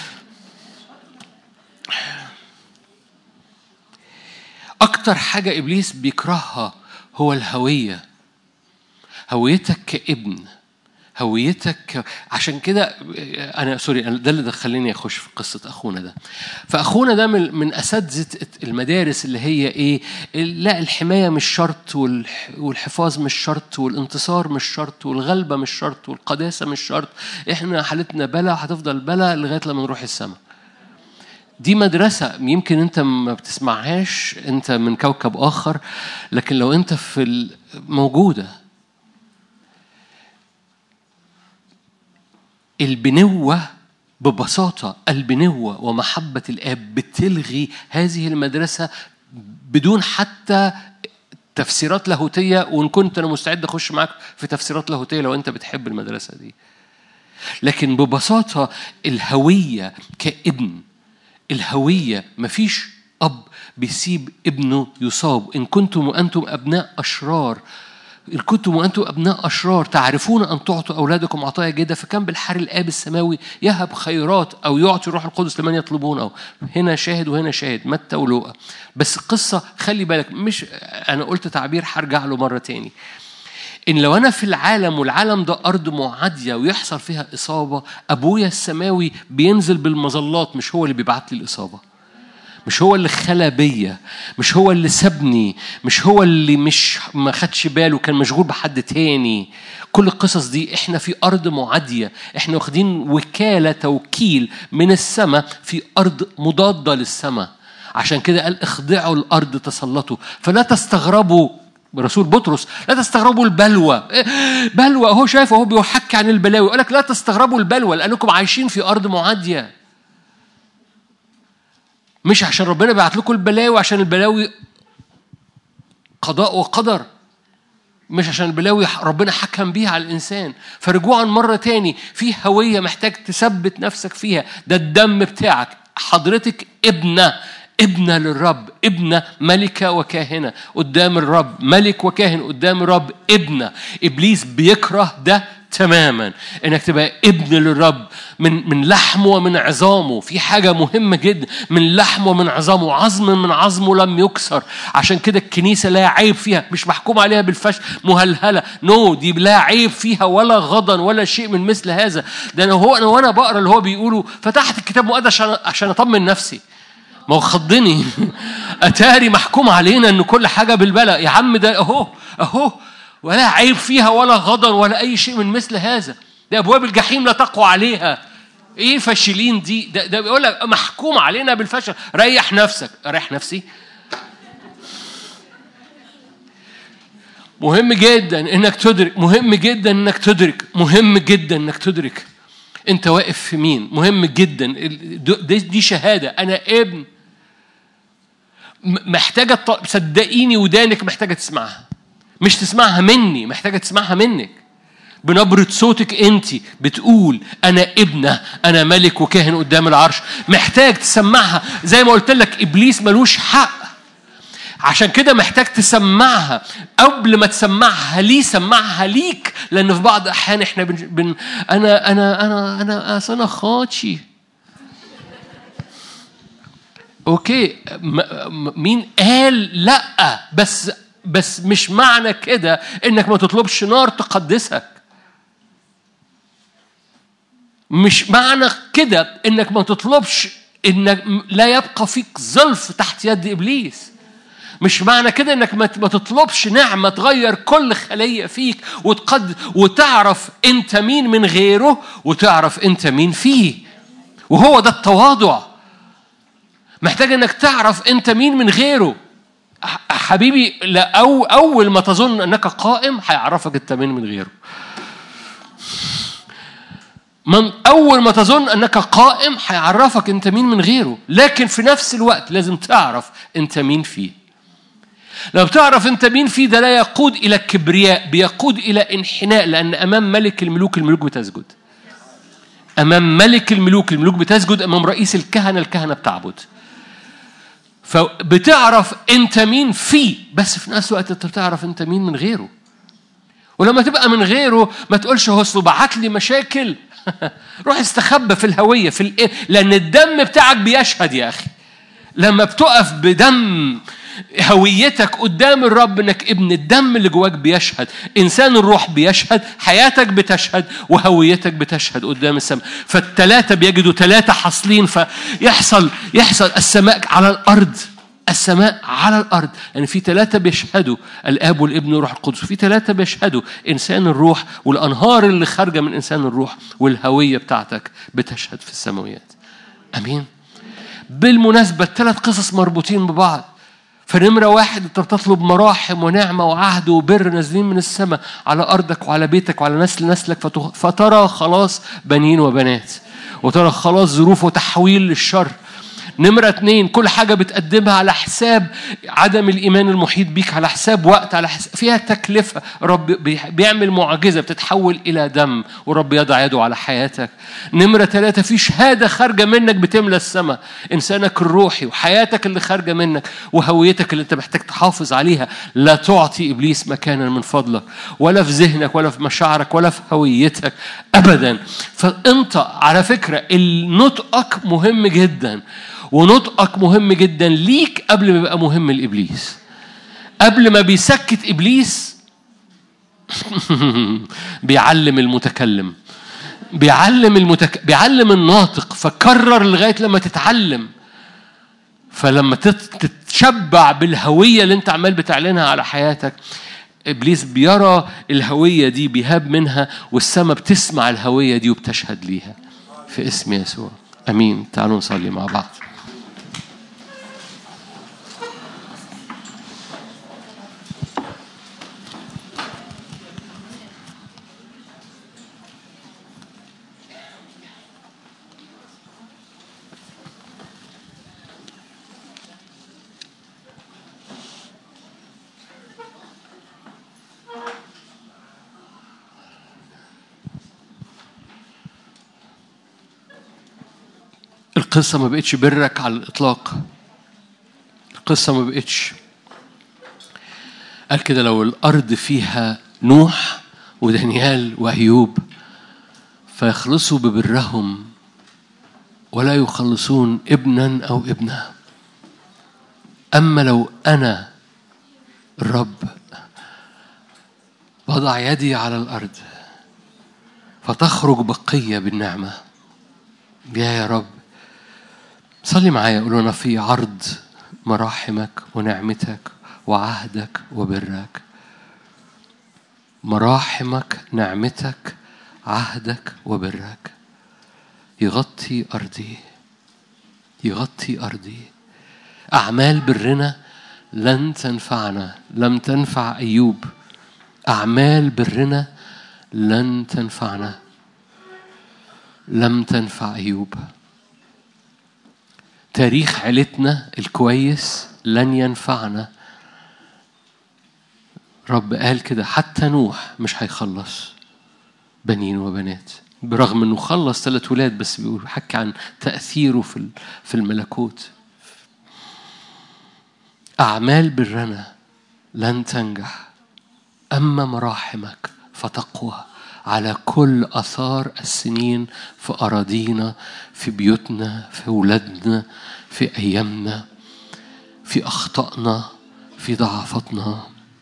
أكتر حاجة إبليس بيكرهها هو الهوية هويتك كابن هويتك عشان كده انا سوري ده اللي دخلني اخش في قصه اخونا ده فاخونا ده من من اساتذه المدارس اللي هي ايه لا الحمايه مش شرط والحفاظ مش شرط والانتصار مش شرط والغلبه مش شرط والقداسه مش شرط احنا حالتنا بلا وهتفضل بلا لغايه لما نروح السماء دي مدرسة يمكن أنت ما بتسمعهاش أنت من كوكب آخر لكن لو أنت في موجودة البنوة ببساطة البنوة ومحبة الآب بتلغي هذه المدرسة بدون حتى تفسيرات لاهوتية وإن كنت أنا مستعد أخش معاك في تفسيرات لاهوتية لو أنت بتحب المدرسة دي لكن ببساطة الهوية كابن الهوية مفيش أب بيسيب ابنه يصاب إن كنتم وأنتم أبناء أشرار إن كنتم وأنتم أبناء أشرار تعرفون أن تعطوا أولادكم عطايا جيدة فكان بالحر الآب السماوي يهب خيرات أو يعطي الروح القدس لمن يطلبونه هنا شاهد وهنا شاهد متى ولوقا بس القصة خلي بالك مش أنا قلت تعبير هرجع له مرة تاني إن لو أنا في العالم والعالم ده أرض معادية ويحصل فيها إصابة أبويا السماوي بينزل بالمظلات مش هو اللي بيبعت لي الإصابة مش هو اللي خلى بيا مش هو اللي سابني مش هو اللي مش ما خدش باله كان مشغول بحد تاني كل القصص دي احنا في ارض معاديه احنا واخدين وكاله توكيل من السماء في ارض مضاده للسماء عشان كده قال اخضعوا الارض تسلطوا فلا تستغربوا رسول بطرس لا تستغربوا البلوى إيه، بلوى هو شايف هو بيحكي عن البلاوي يقول لك لا تستغربوا البلوى لانكم عايشين في ارض معاديه مش عشان ربنا بعت لكم البلاوي عشان البلاوي قضاء وقدر مش عشان البلاوي ربنا حكم بيها على الإنسان فرجوعا مرة تاني في هوية محتاج تثبت نفسك فيها ده الدم بتاعك حضرتك ابنة ابنة للرب ابنة ملكة وكاهنة قدام الرب ملك وكاهن قدام الرب ابنة إبليس بيكره ده تماما انك تبقى ابن للرب من من لحمه ومن عظامه في حاجه مهمه جدا من لحمه ومن عظامه عظم من عظمه لم يكسر عشان كده الكنيسه لا عيب فيها مش محكوم عليها بالفشل مهلهله نو no, دي لا عيب فيها ولا غضن ولا شيء من مثل هذا ده انا هو انا وانا بقرا اللي هو بيقوله فتحت الكتاب المقدس عشان عشان اطمن نفسي ما هو خضني اتاري محكوم علينا ان كل حاجه بالبلاء يا عم ده اهو اهو ولا عيب فيها ولا غضن ولا أي شيء من مثل هذا ده أبواب الجحيم لا تقوى عليها إيه فاشلين دي ده, ده بيقول لك محكوم علينا بالفشل ريح نفسك أريح نفسي مهم جدا انك تدرك مهم جدا انك تدرك مهم جدا انك تدرك انت واقف في مين مهم جدا دي شهاده انا ابن محتاجه صدقيني ودانك محتاجه تسمعها مش تسمعها مني محتاجة تسمعها منك بنبرة صوتك أنت بتقول أنا ابنة أنا ملك وكاهن قدام العرش محتاج تسمعها زي ما قلت لك إبليس ملوش حق عشان كده محتاج تسمعها قبل ما تسمعها ليه سمعها ليك لأن في بعض الأحيان إحنا بن, بن أنا أنا أنا أنا أصل أنا خاطشي أوكي مين قال لأ بس بس مش معنى كده انك ما تطلبش نار تقدسك مش معنى كده انك ما تطلبش انك لا يبقى فيك ظلف تحت يد ابليس مش معنى كده انك ما تطلبش نعمه تغير كل خليه فيك وتقد وتعرف انت مين من غيره وتعرف انت مين فيه وهو ده التواضع محتاج انك تعرف انت مين من غيره حبيبي لا أو أول ما تظن أنك قائم هيعرفك أنت مين من غيره من أول ما تظن أنك قائم هيعرفك أنت مين من غيره لكن في نفس الوقت لازم تعرف أنت مين فيه لو بتعرف أنت مين فيه ده لا يقود إلى الكبرياء بيقود إلى انحناء لأن أمام ملك الملوك الملوك بتسجد أمام ملك الملوك الملوك بتسجد أمام رئيس الكهنة الكهنة بتعبد فبتعرف انت مين فيه بس في نفس الوقت انت بتعرف انت مين من غيره ولما تبقى من غيره ما تقولش هو اصله بعت لي مشاكل روح استخبى في الهويه في الإيه؟ لان الدم بتاعك بيشهد يا اخي لما بتقف بدم هويتك قدام الرب انك ابن الدم اللي جواك بيشهد انسان الروح بيشهد حياتك بتشهد وهويتك بتشهد قدام السماء فالثلاثه بيجدوا ثلاثه حاصلين فيحصل يحصل السماء على الارض السماء على الارض يعني في ثلاثه بيشهدوا الاب والابن والروح القدس في ثلاثه بيشهدوا انسان الروح والانهار اللي خارجه من انسان الروح والهويه بتاعتك بتشهد في السماويات امين بالمناسبه الثلاث قصص مربوطين ببعض فنمرة واحد أنت بتطلب مراحم ونعمة وعهد وبر نازلين من السماء على أرضك وعلى بيتك وعلى نسل نسلك فترى خلاص بنين وبنات وترى خلاص ظروف وتحويل للشر نمرة اتنين كل حاجة بتقدمها على حساب عدم الإيمان المحيط بيك على حساب وقت على حساب فيها تكلفة رب بي- بيعمل معجزة بتتحول إلى دم ورب يضع يده على حياتك نمرة ثلاثة في شهادة خارجة منك بتملى السماء إنسانك الروحي وحياتك اللي خارجة منك وهويتك اللي أنت محتاج تحافظ عليها لا تعطي إبليس مكانا من فضلك ولا في ذهنك ولا في مشاعرك ولا في هويتك أبدا فأنت على فكرة نطقك مهم جدا ونطقك مهم جدا ليك قبل ما يبقى مهم لإبليس قبل ما بيسكت إبليس بيعلم المتكلم بيعلم المتك... بيعلم الناطق فكرر لغايه لما تتعلم فلما تت- تتشبع بالهويه اللي انت عمال بتعلنها على حياتك ابليس بيرى الهويه دي بيهاب منها والسماء بتسمع الهويه دي وبتشهد ليها في اسم يسوع امين تعالوا نصلي مع بعض القصة ما بقتش برك على الإطلاق القصة ما بقتش قال كده لو الأرض فيها نوح ودانيال وأيوب فيخلصوا ببرهم ولا يخلصون ابنا أو ابنة أما لو أنا الرب وضع يدي على الأرض فتخرج بقية بالنعمة يا يا رب صلي معايا قول انا في عرض مراحمك ونعمتك وعهدك وبرك مراحمك نعمتك عهدك وبرك يغطي ارضي يغطي ارضي اعمال برنا لن تنفعنا لم تنفع ايوب اعمال برنا لن تنفعنا لم تنفع ايوب تاريخ عيلتنا الكويس لن ينفعنا رب قال كده حتى نوح مش هيخلص بنين وبنات برغم انه خلص ثلاث ولاد بس بيقول حكي عن تاثيره في ال- في الملكوت اعمال برنا لن تنجح اما مراحمك فتقوى على كل اثار السنين في اراضينا في بيوتنا في اولادنا في ايامنا في اخطائنا في ضعفاتنا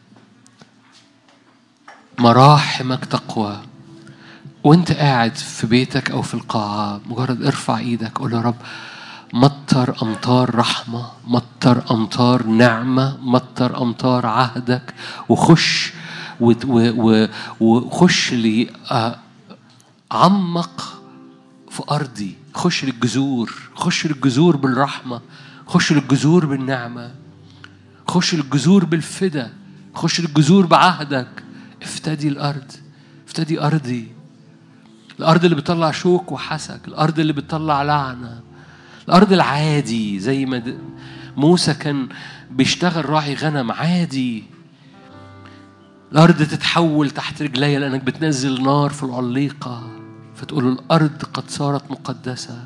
مراحمك تقوى وانت قاعد في بيتك او في القاعه مجرد ارفع ايدك قول يا رب مطر امطار رحمه مطر امطار نعمه مطر امطار عهدك وخش وت- و- و- وخش لي آه، عمق في ارضي خش للجذور خش للجذور بالرحمه خش للجذور بالنعمه خش للجذور بالفدا خش للجذور بعهدك افتدي الارض افتدي ارضي الارض اللي بتطلع شوك وحسك الارض اللي بتطلع لعنه الارض العادي زي ما د- موسى كان بيشتغل راعي غنم عادي الارض تتحول تحت رجلي لانك بتنزل نار في العليقه فتقول الارض قد صارت مقدسه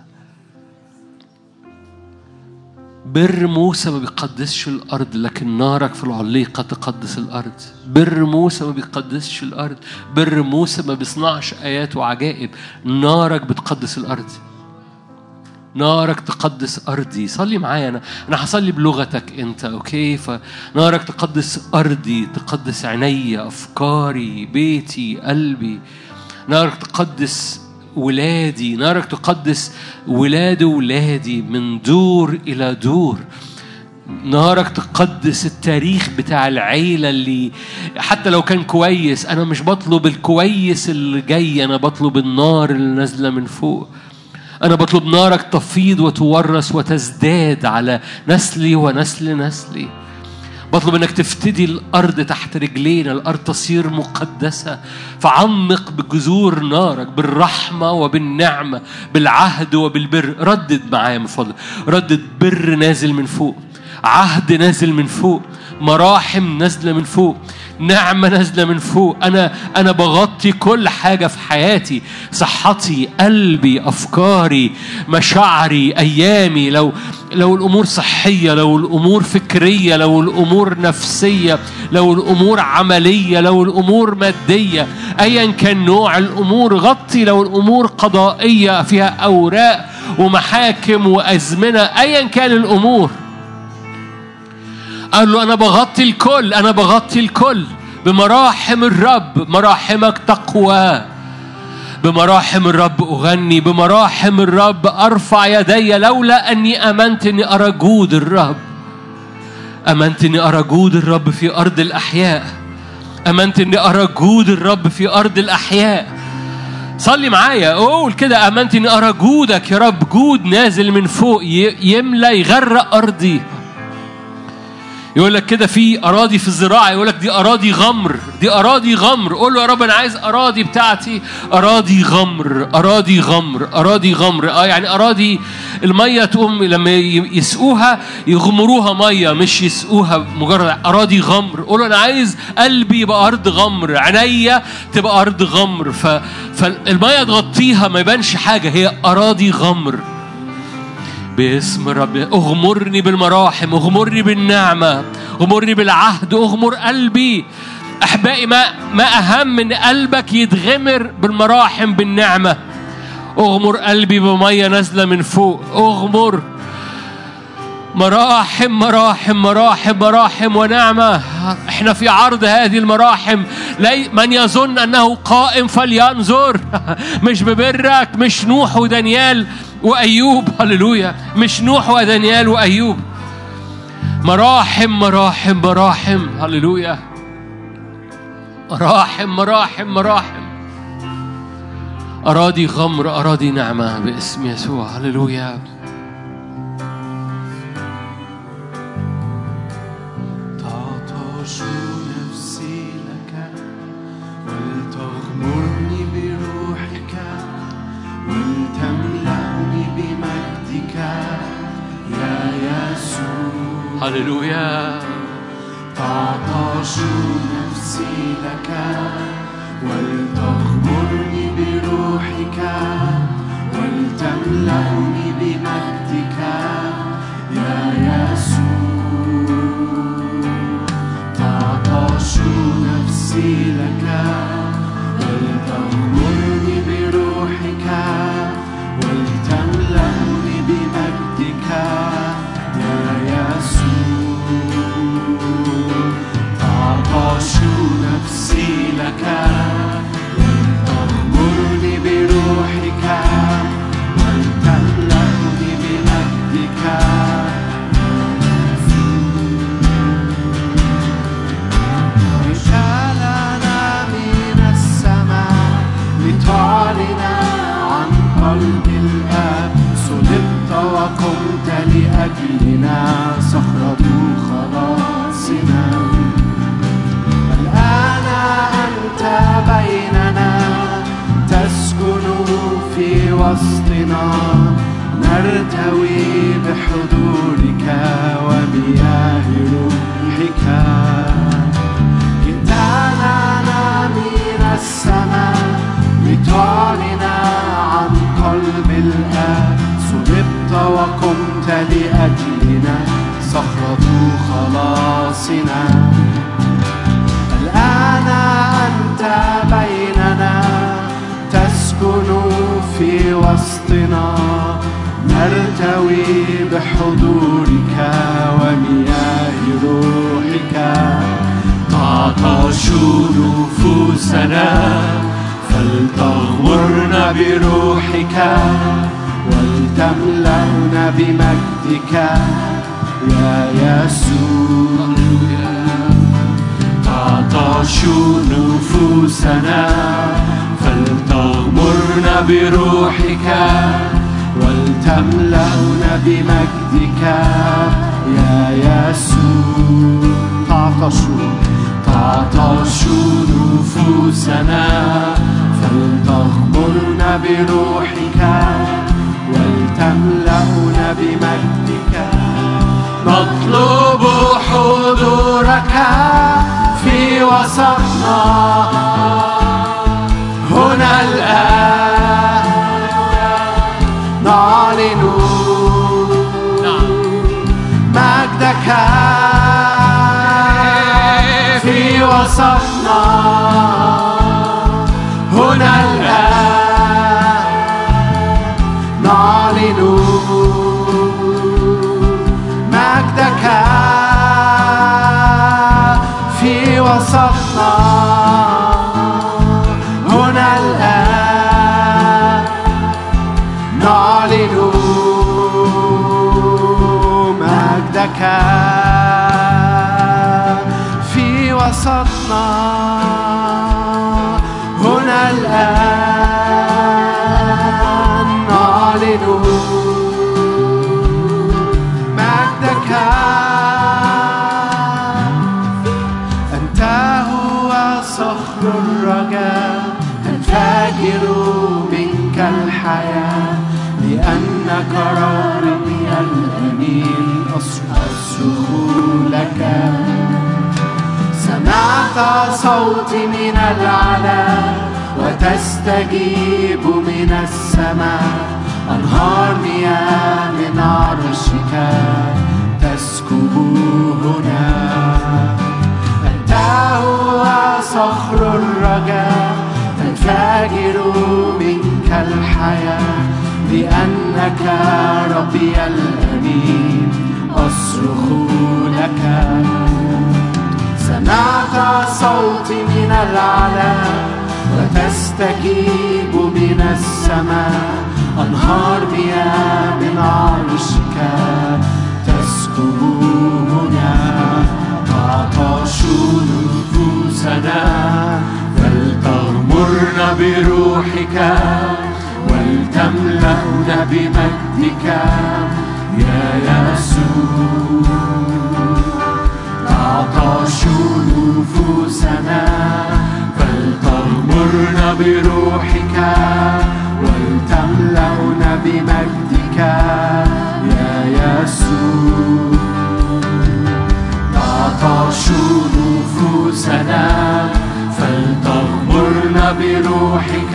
بر موسى ما بيقدسش الارض لكن نارك في العليقه تقدس الارض بر موسى ما بيقدسش الارض بر موسى ما بيصنعش ايات وعجائب نارك بتقدس الارض نارك تقدس ارضي صلي معايا انا انا هصلي بلغتك انت اوكي فنارك تقدس ارضي تقدس عيني افكاري بيتي قلبي نارك تقدس ولادي نارك تقدس ولاد ولادي من دور الى دور نارك تقدس التاريخ بتاع العيلة اللي حتى لو كان كويس أنا مش بطلب الكويس اللي جاي أنا بطلب النار اللي نازلة من فوق أنا بطلب نارك تفيض وتورث وتزداد على نسلي ونسل نسلي بطلب انك تفتدي الارض تحت رجلينا الارض تصير مقدسه فعمق بجذور نارك بالرحمه وبالنعمه بالعهد وبالبر ردد معايا من فضلك ردد بر نازل من فوق عهد نازل من فوق مراحم نازله من فوق نعمة نازلة من فوق أنا أنا بغطي كل حاجة في حياتي صحتي قلبي أفكاري مشاعري أيامي لو لو الأمور صحية لو الأمور فكرية لو الأمور نفسية لو الأمور عملية لو الأمور مادية أيا كان نوع الأمور غطي لو الأمور قضائية فيها أوراق ومحاكم وأزمنة أيا كان الأمور قال له أنا بغطي الكل أنا بغطي الكل بمراحم الرب مراحمك تقوى بمراحم الرب أغني بمراحم الرب أرفع يدي لولا أني آمنت أني أرى جود الرب آمنت أني أرى جود الرب في أرض الأحياء آمنت أني أرى جود الرب في أرض الأحياء صلي معايا قول كده آمنت أني أرى جودك يا رب جود نازل من فوق يملى يغرق أرضي يقول لك كده في اراضي في الزراعه يقول لك دي اراضي غمر دي اراضي غمر قول له يا رب انا عايز اراضي بتاعتي اراضي غمر اراضي غمر اراضي غمر اه يعني اراضي الميه تقوم لما يسقوها يغمروها ميه مش يسقوها مجرد اراضي غمر قول له انا عايز قلبي يبقى ارض غمر عينيا تبقى ارض غمر ف... فالميه تغطيها ما يبانش حاجه هي اراضي غمر باسم الرب اغمرني بالمراحم اغمرني بالنعمة اغمرني بالعهد اغمر قلبي أحبائي ما ما أهم من قلبك يتغمر بالمراحم بالنعمة اغمر قلبي بمية نازلة من فوق اغمر مراحم مراحم مراحم مراحم ونعمة احنا في عرض هذه المراحم من يظن أنه قائم فلينظر مش ببرك مش نوح ودانيال وأيوب هللويا مش نوح ودانيال وأيوب مراحم مراحم مراحم هللويا مراحم مراحم مراحم أراضي غمر أراضي نعمة باسم يسوع هللويا هللويا تعطش نفسي لك ولتغمرني بروحك ولتملأني بمجدك يا يسوع تعطش نفسي لك ولتغمرني بروحك ولتملأني بمجدك تعطش نفسي لك ولتغمرني بروحك ولتملأني بمجدك رسالنا من السماء لتعلن عن قلب الآب صلبت وقمت لأجلنا صخرة خلاصنا الآن أنت بيننا تسكن في وسطنا نرتوي بحضورك ومياه روحك جئتنا من السماء لتعلن عن قلب الآب صلبت وقمت لأجلنا صخرة خلاصنا الآن أنت بيننا تسكن في وسطنا نرتوي بحضورك ومياه روحك تعطش نفوسنا فلتغمرنا بروحك ولتملأنا بمجدك يا يسوع تعطش نفوسنا فلتغمرنا بروحك ولتملأنا بمجدك يا يسوع تعطش تعطش نفوسنا فلتغمرنا بروحك ولتملأنا بمجدك نطلب حضورك في وسطنا هنا الآن نعلن مجدك في وسطنا هنا الآن نعلن مجدك في وسطنا هنا الآن نعلن مجدك في وسطنا هنا الآن نعلن مجدك أنت هو صخر الرجاء تنفجر منك الحياة لأنك ربي الأمين أصرخ لك سمعت صوتي من العلا وتستجيب من السماء أنهار مياه من عرشك تسكب هنا أنت هو صخر الرجاء تنفجر منك الحياة لأنك ربي الأمين أصرخ لك سمعت صوتي من العلا وتستجيب من السماء أنهار مياه من عرشك تسكب هنا تعطش نفوسنا فلتغمرنا بروحك ولتملأنا بمجدك يا يسوع تعطش نفوسنا فلتغمرنا بروحك ولتملأنا بمجدك يا يسوع تعطش نفوسنا فلتغمرنا بروحك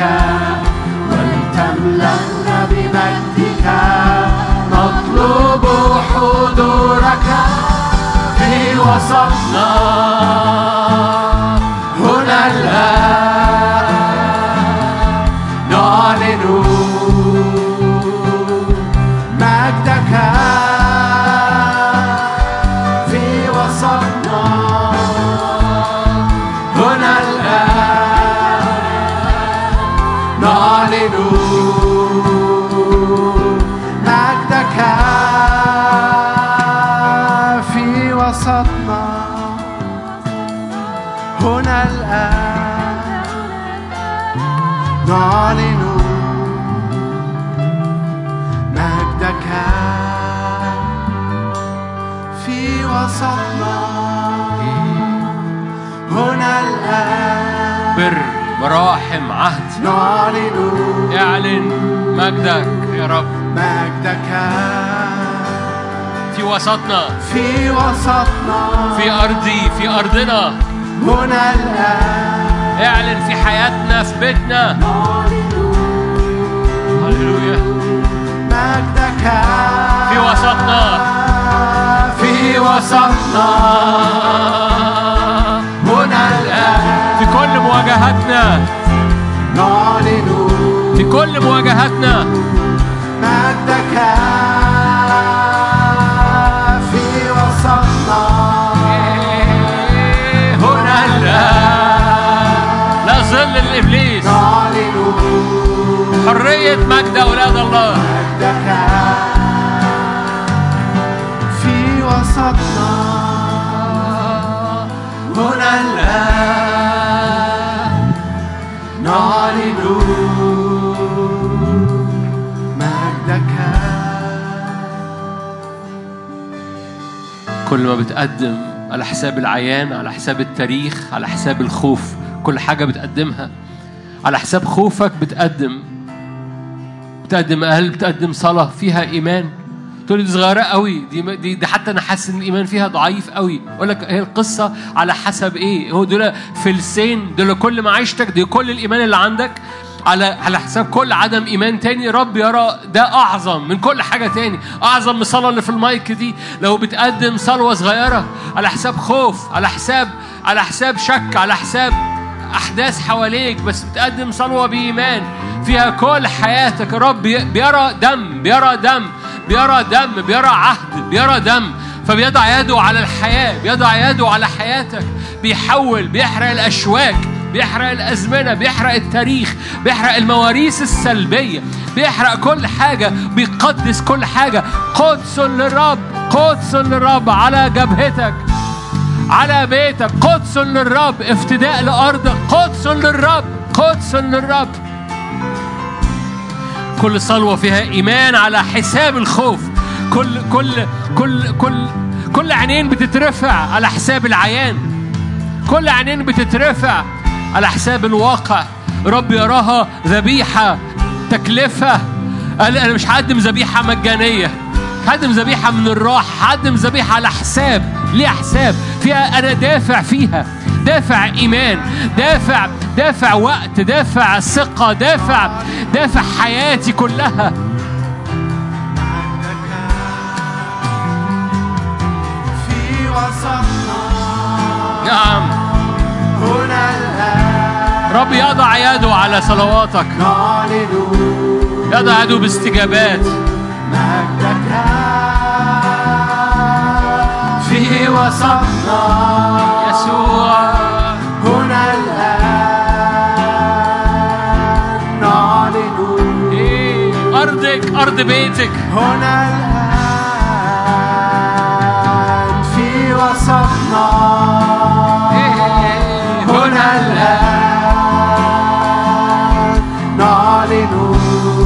ولتملأنا بمجدك نطلب حضورك في وسطنا هنا الآن نعلن مجدك في وسطنا هنا الآن نعلن مجدك في وسطنا هنا الآن نعلن مجدك في وسطنا هنا الآن بر مراحم عهد نعلن اعلن مجدك يا رب مجدك في وسطنا في وسطنا في أرضي في أرضنا هنا الآن اعلن في حياتنا في بيتنا هللويا مجدك في وسطنا في وسطنا هنا الآن في كل مواجهاتنا نعلن في كل مواجهاتنا مجدك في وسطنا هنا الآن لا ظل لإبليس نعلن حرية مجد أولاد الله مجدك في وسطنا هنا الآن نعلن مجدك كل ما بتقدم على حساب العيان على حساب التاريخ على حساب الخوف كل حاجة بتقدمها على حساب خوفك بتقدم بتقدم أهل بتقدم صلاة فيها إيمان تقول لي دي صغيرة قوي دي, دي, دي حتى أنا حاسس إن الإيمان فيها ضعيف قوي أقول لك هي القصة على حسب إيه هو دول فلسين دول كل معيشتك دي كل الإيمان اللي عندك على على حساب كل عدم ايمان تاني رب يرى ده اعظم من كل حاجه تاني اعظم من الصلاه اللي في المايك دي لو بتقدم صلوه صغيره على حساب خوف على حساب على حساب شك على حساب احداث حواليك بس بتقدم صلوه بايمان فيها كل حياتك الرب بي- بيرى دم بيرى دم بيرى دم بيرى عهد بيرى دم فبيضع يده على الحياه بيضع يده على حياتك بيحول بيحرق الاشواك بيحرق الأزمنة بيحرق التاريخ بيحرق المواريث السلبية بيحرق كل حاجة بيقدس كل حاجة قدس للرب قدس للرب على جبهتك على بيتك قدس للرب افتداء لأرضك قدس للرب قدس للرب كل صلوة فيها إيمان على حساب الخوف كل كل كل كل كل عينين بتترفع على حساب العيان كل عينين بتترفع على حساب الواقع رب يراها ذبيحة تكلفة قال أنا مش هقدم ذبيحة مجانية هقدم ذبيحة من الراحة هقدم ذبيحة على حساب ليه حساب فيها أنا دافع فيها دافع إيمان دافع دافع وقت دافع ثقة دافع دافع حياتي كلها في وسطنا نعم هنا الآن رب يضع يده على صلواتك نعلن يضع يده باستجابات مجدك في وسطنا يسوع هنا الآن نعلن إيه، أرضك أرض بيتك هنا الآن في وسطنا إيه، هنا الآن نعلن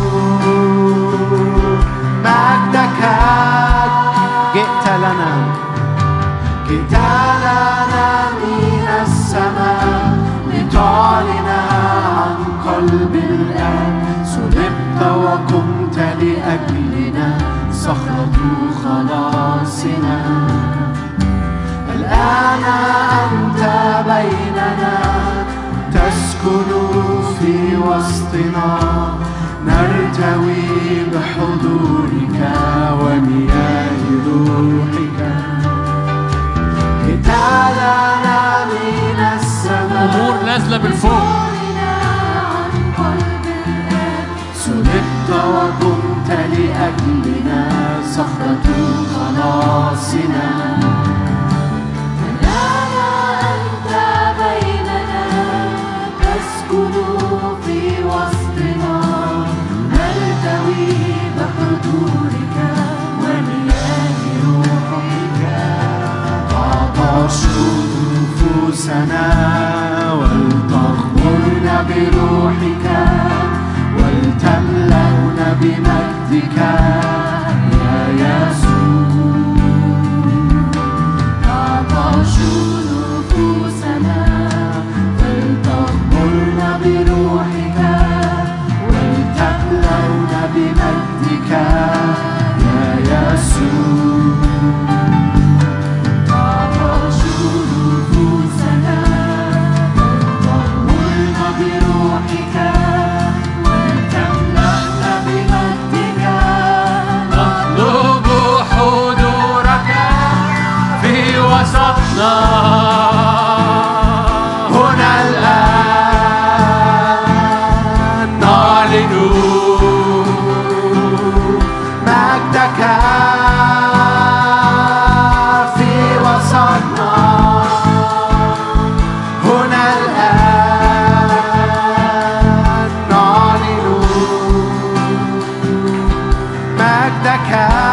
مجدك جئت لنا جئت لنا من السماء لتعلن عن قلب الآن صلبت وقمت لأجلنا صخرة خلاصنا الآن أنت بيننا تسكن في وسطنا نرتوي بحضورك ومياه روحك جئت لنا من السماء أمور نازلة من فوق صلبت وقمت لأجلنا صخرة خلاصنا الآن أنت بيننا تسكن في وسطنا نلتوي بحضورك ومياه روحك تعطش نفوسنا ولتغمرنا بروحك ولتملأنا بمجدك يا يسوع تعطش نفوسنا فلتغمرنا بروحك ولتملأنا بمجدك يا يسوع تعطش نفوسنا فلتغمرنا بروحك ولتملأنا بمجدك نطلب حضورك في وسطنا هنا الآن نعلن مجدك في وسطنا هنا الآن نعلن مجدك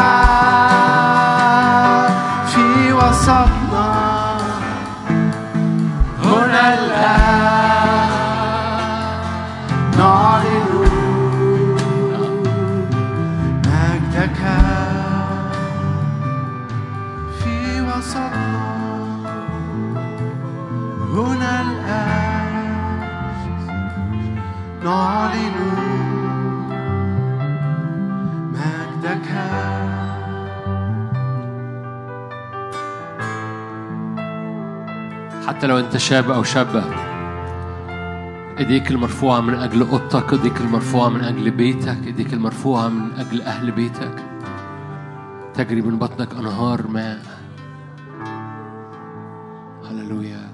في وسطنا هنا الآن نعلن مجدك في وسطنا نعلن مجدك حتى لو انت شاب او شابه ايديك المرفوعه من اجل اوضتك ايديك المرفوعه من اجل بيتك ايديك المرفوعه من اجل اهل بيتك تجري من بطنك انهار ماء هللويا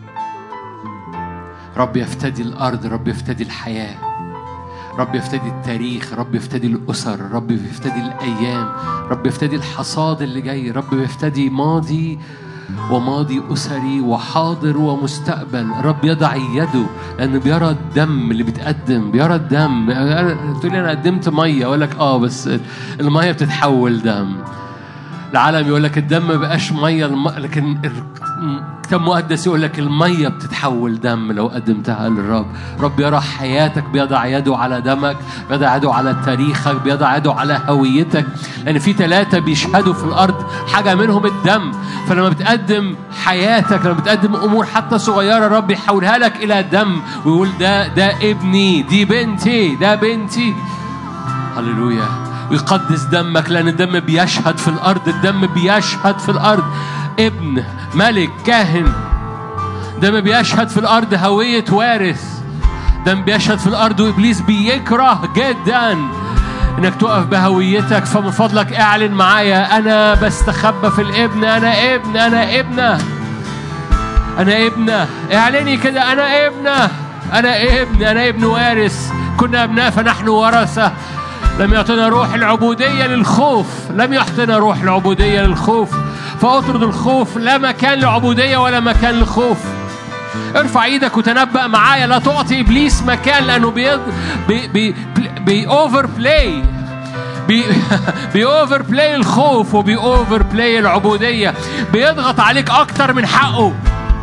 رب يفتدي الارض رب يفتدي الحياه رب يفتدي التاريخ رب يفتدي الأسر رب يفتدي الأيام رب يفتدي الحصاد اللي جاي رب يفتدي ماضي وماضي أسري وحاضر ومستقبل رب يضع يده لأنه بيرى الدم اللي بيتقدم بيرى الدم تقول لي أنا قدمت مية أقول لك آه بس المية بتتحول دم العالم يقول لك الدم ما بقاش ميه الم... لكن الكتاب المقدس يقول لك الميه بتتحول دم لو قدمتها للرب رب يرى حياتك بيضع يده على دمك بيضع يده على تاريخك بيضع يده على هويتك لان في ثلاثه بيشهدوا في الارض حاجه منهم الدم فلما بتقدم حياتك لما بتقدم امور حتى صغيره الرب يحولها لك الى دم ويقول ده ده ابني دي بنتي ده بنتي هللويا ويقدس دمك لأن الدم بيشهد في الأرض الدم بيشهد في الأرض ابن ملك كاهن دم بيشهد في الأرض هوية وارث دم بيشهد في الأرض وإبليس بيكره جدا انك تقف بهويتك فمن فضلك اعلن معايا انا بستخبى في الابن انا ابن انا ابنه انا ابنه اعلني كده انا ابنه انا ابن انا ابن وارث كنا ابناء فنحن ورثه لم يعطنا روح العبودية للخوف لم يعطنا روح العبودية للخوف فاطرد الخوف لا مكان لعبودية ولا مكان لخوف ارفع ايدك وتنبأ معايا لا تعطي ابليس مكان لانه بي بي بي, بي اوفر بلاي بي بي اوفر بلاي الخوف وبي اوفر بلاي العبودية بيضغط عليك اكتر من حقه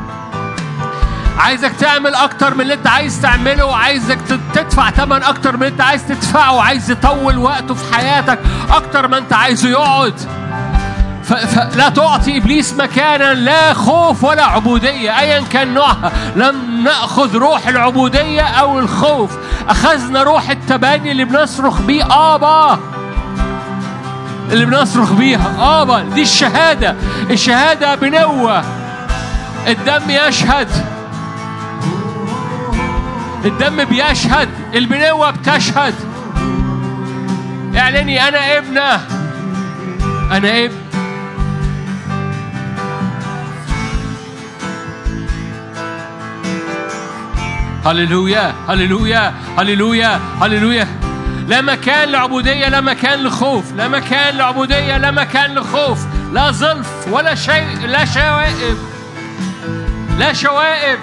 عايزك تعمل اكتر من اللي انت عايز تعمله وعايزك تدفع ثمن اكتر من اللي انت عايز تدفعه وعايز يطول وقته في حياتك اكتر ما انت عايزه يقعد ف- فلا تعطي ابليس مكانا لا خوف ولا عبوديه ايا كان نوعها لم ناخذ روح العبوديه او الخوف اخذنا روح التباني اللي بنصرخ بيه ابا اللي بنصرخ بيها ابا دي الشهاده الشهاده بنوه الدم يشهد الدم بيشهد البنوة بتشهد اعلني أنا ابنة أنا ابن هللويا هللويا هللويا هللويا لا مكان لعبودية لا مكان لخوف لا مكان لعبودية لا مكان لخوف لا ظلف ولا شيء لا شوائب لا شوائب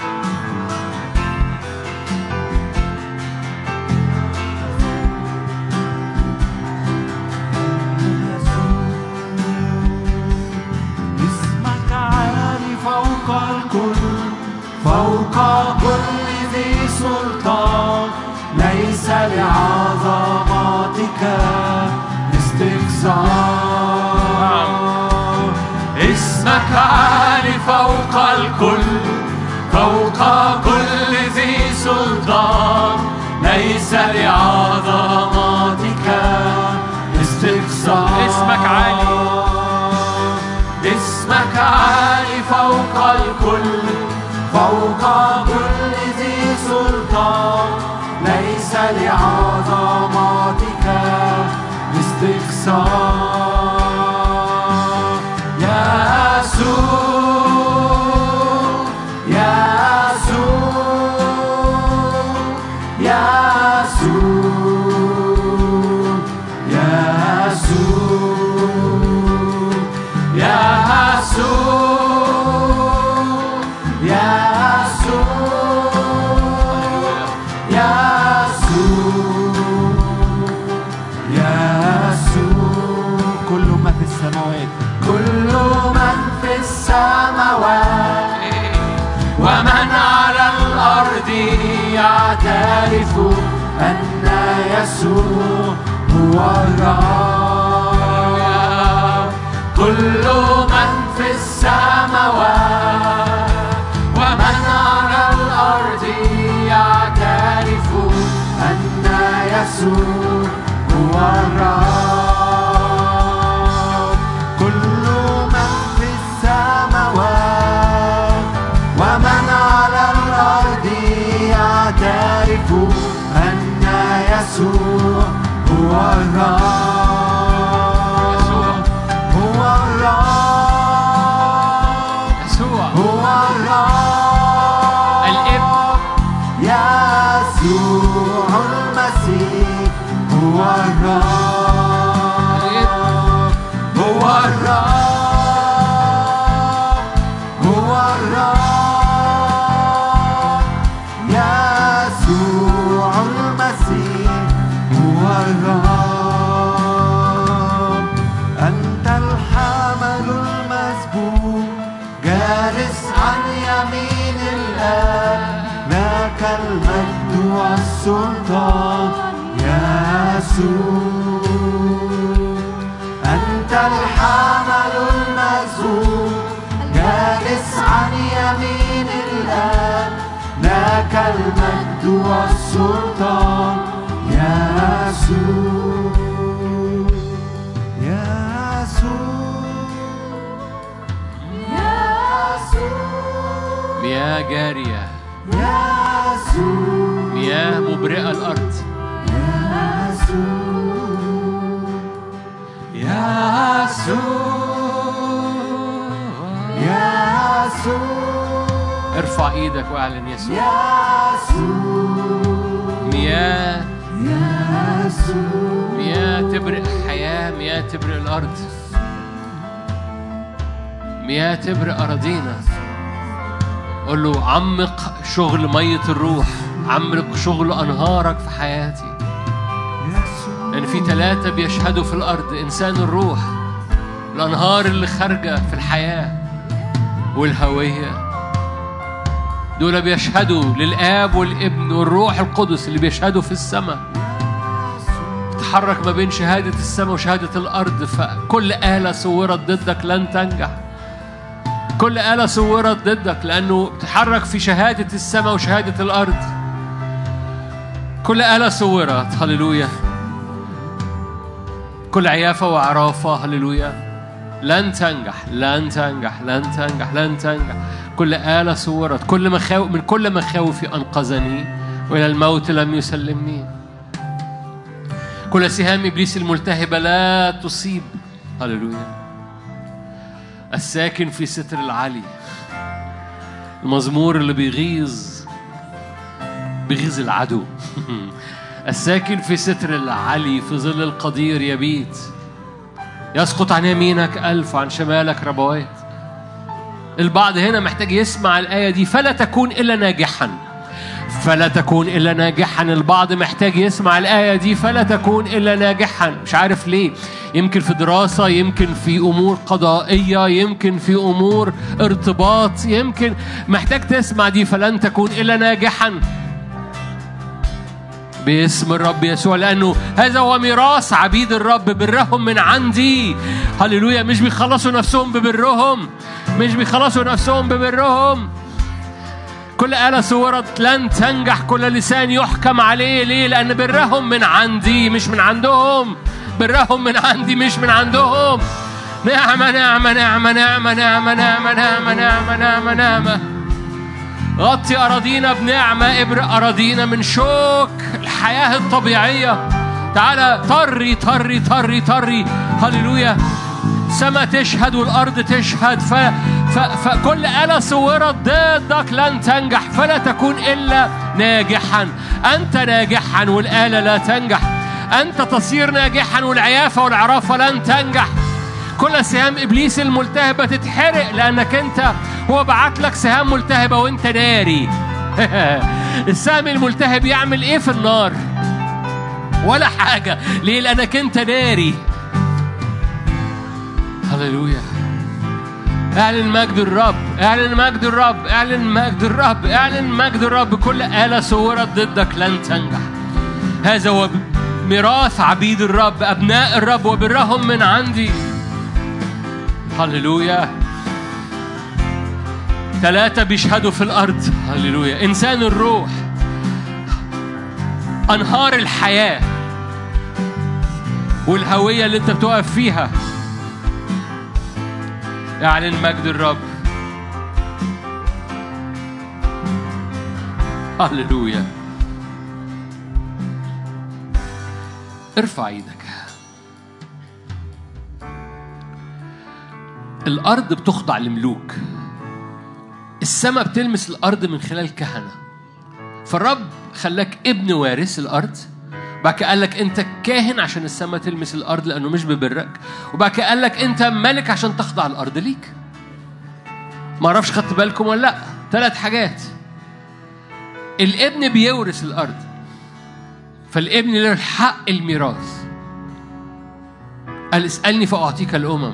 اسمك عالي فوق الكل فوق كل ذي سلطان ليس لعظمتك استكثار اسمك عالي فوق الكل فوق كل ذي سلطان ليس لعظمتك استكثار اسمك عالي. اسمك عالي فوق الكل فوق كل ذي سلطان ليس لعظمتك استكثار يا يسوع يا يسوع يا يسوع يا يسوع يا يسوع يا يسوع يا يسوع يا يسوع كل ما في السماوات كل من في السماوات ومن على الأرض يعترف أن يسوع هو الرب كل من في السماوات ومن على الأرض يسوع هو الرب كل من في السماوات ومن على الأرض يعترف أن يسوع هو الرب هو الرب يسوع هو الرب الابن يسوع المسيح هو الرب هو الرب هو الرب يسوع المسيح هو الرب أنت الحمل المسبوق جالس عن يمين الآب لك المجد والسلطان يسوع أنت الحمل المسبوق جالس عن يمين الآب لك المجد والسلطان يسوع يسوع مياه جارية يسوع مياه مبرئة الأرض يسوع ارفع ايدك واعلن يسوع يسوع مياه يسوع مياه تبرق حياة مياه تبرق الأرض مياه تبرق أراضينا قول له عمق شغل مية الروح عمق شغل أنهارك في حياتي لأن في ثلاثة بيشهدوا في الأرض إنسان الروح الأنهار اللي خارجة في الحياة والهوية دول بيشهدوا للآب والابن والروح القدس اللي بيشهدوا في السماء تتحرك ما بين شهادة السماء وشهادة الأرض فكل آلة صورت ضدك لن تنجح كل آلة صورت ضدك لأنه بتتحرك في شهادة السماء وشهادة الأرض كل آلة صورت هللويا كل عيافة وعرافة هللويا لن تنجح لن تنجح لن تنجح لن تنجح كل آلة صورت كل مخاوف من كل مخاوفي أنقذني وإلى الموت لم يسلمني كل سهام إبليس الملتهبة لا تصيب هللويا الساكن في ستر العلي المزمور اللي بيغيظ بيغيظ العدو الساكن في ستر العلي في ظل القدير يبيت يسقط عن يمينك ألف عن شمالك ربوات البعض هنا محتاج يسمع الآية دي فلا تكون إلا ناجحا فلا تكون إلا ناجحا البعض محتاج يسمع الآية دي فلا تكون إلا ناجحا مش عارف ليه يمكن في دراسة يمكن في أمور قضائية يمكن في أمور ارتباط يمكن محتاج تسمع دي فلن تكون إلا ناجحا باسم الرب يسوع لأنه هذا هو ميراث عبيد الرب برهم من عندي هللويا مش بيخلصوا نفسهم ببرهم مش بيخلصوا نفسهم ببرهم كل آلة صورت لن تنجح كل لسان يحكم عليه ليه لأن برهم من عندي مش من عندهم برهم من عندي مش من عندهم نعمة نعمة نعمة نعمة نعمة نعمة نعمة نعمة نعمة نعمة غطي أراضينا بنعمة ابرق أراضينا من شوك الحياة الطبيعية تعالى طري طري طري طري هللويا سما تشهد والأرض تشهد ف... ف... فكل آلة صورت ضدك لن تنجح فلا تكون إلا ناجحا أنت ناجحا والآلة لا تنجح أنت تصير ناجحا والعيافة والعرافة لن تنجح كل سهام ابليس الملتهبه تتحرق لانك انت هو بعت لك سهام ملتهبه وانت ناري السهم الملتهب يعمل ايه في النار ولا حاجه ليه لانك انت ناري هللويا اعلن مجد الرب اعلن مجد الرب اعلن مجد الرب اعلن مجد الرب كل آلة صورت ضدك لن تنجح هذا هو ميراث عبيد الرب أبناء الرب وبرهم من عندي هللويا ثلاثة بيشهدوا في الأرض هللويا إنسان الروح أنهار الحياة والهوية اللي أنت بتقف فيها اعلن مجد الرب هللويا ارفع ايدك الارض بتخضع لملوك السماء بتلمس الارض من خلال كهنه فالرب خلاك ابن وارث الارض بعد كده قال لك انت كاهن عشان السماء تلمس الارض لانه مش ببرك وبعد كده قال لك انت ملك عشان تخضع الارض ليك ما اعرفش خدت بالكم ولا لا ثلاث حاجات الابن بيورث الارض فالابن له الحق الميراث قال اسالني فاعطيك الامم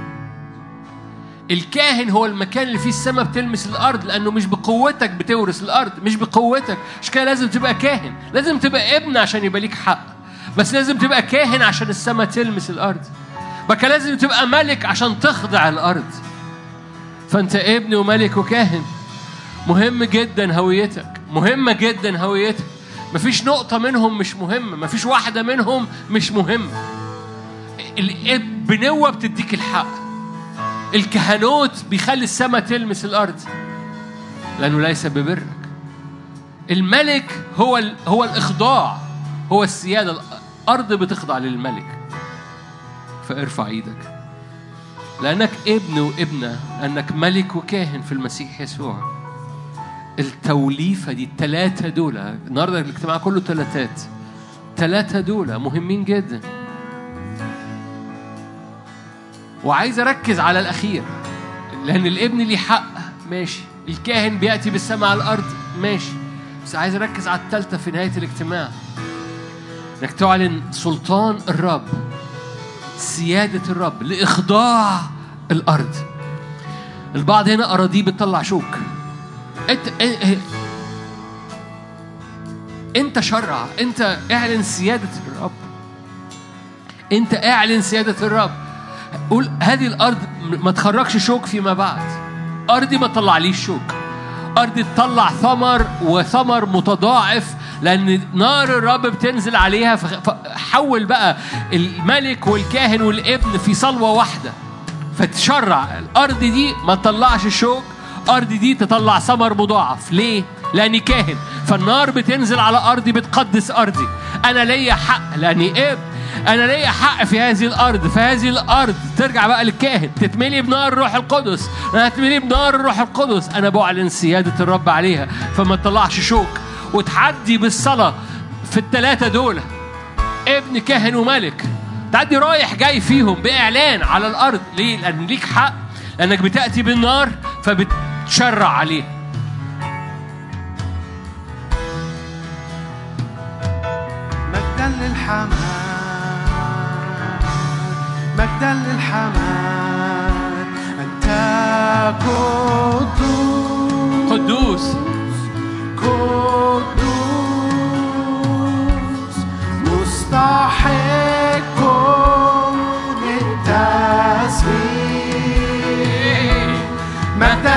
الكاهن هو المكان اللي فيه السماء بتلمس الارض لانه مش بقوتك بتورث الارض مش بقوتك عشان كده لازم تبقى كاهن لازم تبقى ابن عشان يبقى ليك حق بس لازم تبقى كاهن عشان السماء تلمس الارض بقى لازم تبقى ملك عشان تخضع الارض فانت ابن وملك وكاهن مهم جدا هويتك مهمة جدا هويتك مفيش نقطة منهم مش مهمة مفيش واحدة منهم مش مهمة البنوة بتديك الحق الكهنوت بيخلي السماء تلمس الأرض لأنه ليس ببرك الملك هو ال... هو الإخضاع هو السيادة الأرض بتخضع للملك فارفع ايدك لأنك ابن وابنة لأنك ملك وكاهن في المسيح يسوع التوليفة دي التلاتة دول النهاردة الاجتماع كله تلاتات تلاتة دول مهمين جدا وعايز أركز على الأخير لأن الابن ليه حق ماشي الكاهن بيأتي بالسماء على الأرض ماشي بس عايز أركز على التالتة في نهاية الاجتماع إنك تعلن سلطان الرب سيادة الرب لإخضاع الأرض البعض هنا أراضيه بتطلع شوك انت اه- انت شرع انت اعلن سيادة الرب انت اعلن سيادة الرب قول هذه الارض ما تخرجش شوك فيما بعد ارضي ما تطلعليش شوك ارضي تطلع ثمر وثمر متضاعف لان نار الرب بتنزل عليها فخ- فحول بقى الملك والكاهن والابن في صلوه واحده فتشرع الارض دي ما تطلعش شوك الارض دي تطلع ثمر مضاعف ليه لاني كاهن فالنار بتنزل على ارضي بتقدس ارضي انا ليا حق لاني ابن انا ليا حق في هذه الارض فهذه الارض ترجع بقى للكاهن تتملي بنار الروح القدس انا هتملي بنار الروح القدس انا بعلن سياده الرب عليها فما تطلعش شوك وتعدي بالصلاه في الثلاثه دول ابن كاهن وملك تعدي رايح جاي فيهم بإعلان على الأرض ليه؟ لأن ليك حق لأنك بتأتي بالنار فبتشرع عليه مجدا للحمام مجدا للحمام أنت قدوس قدوس قدوس مستحق للتسبيح مجدا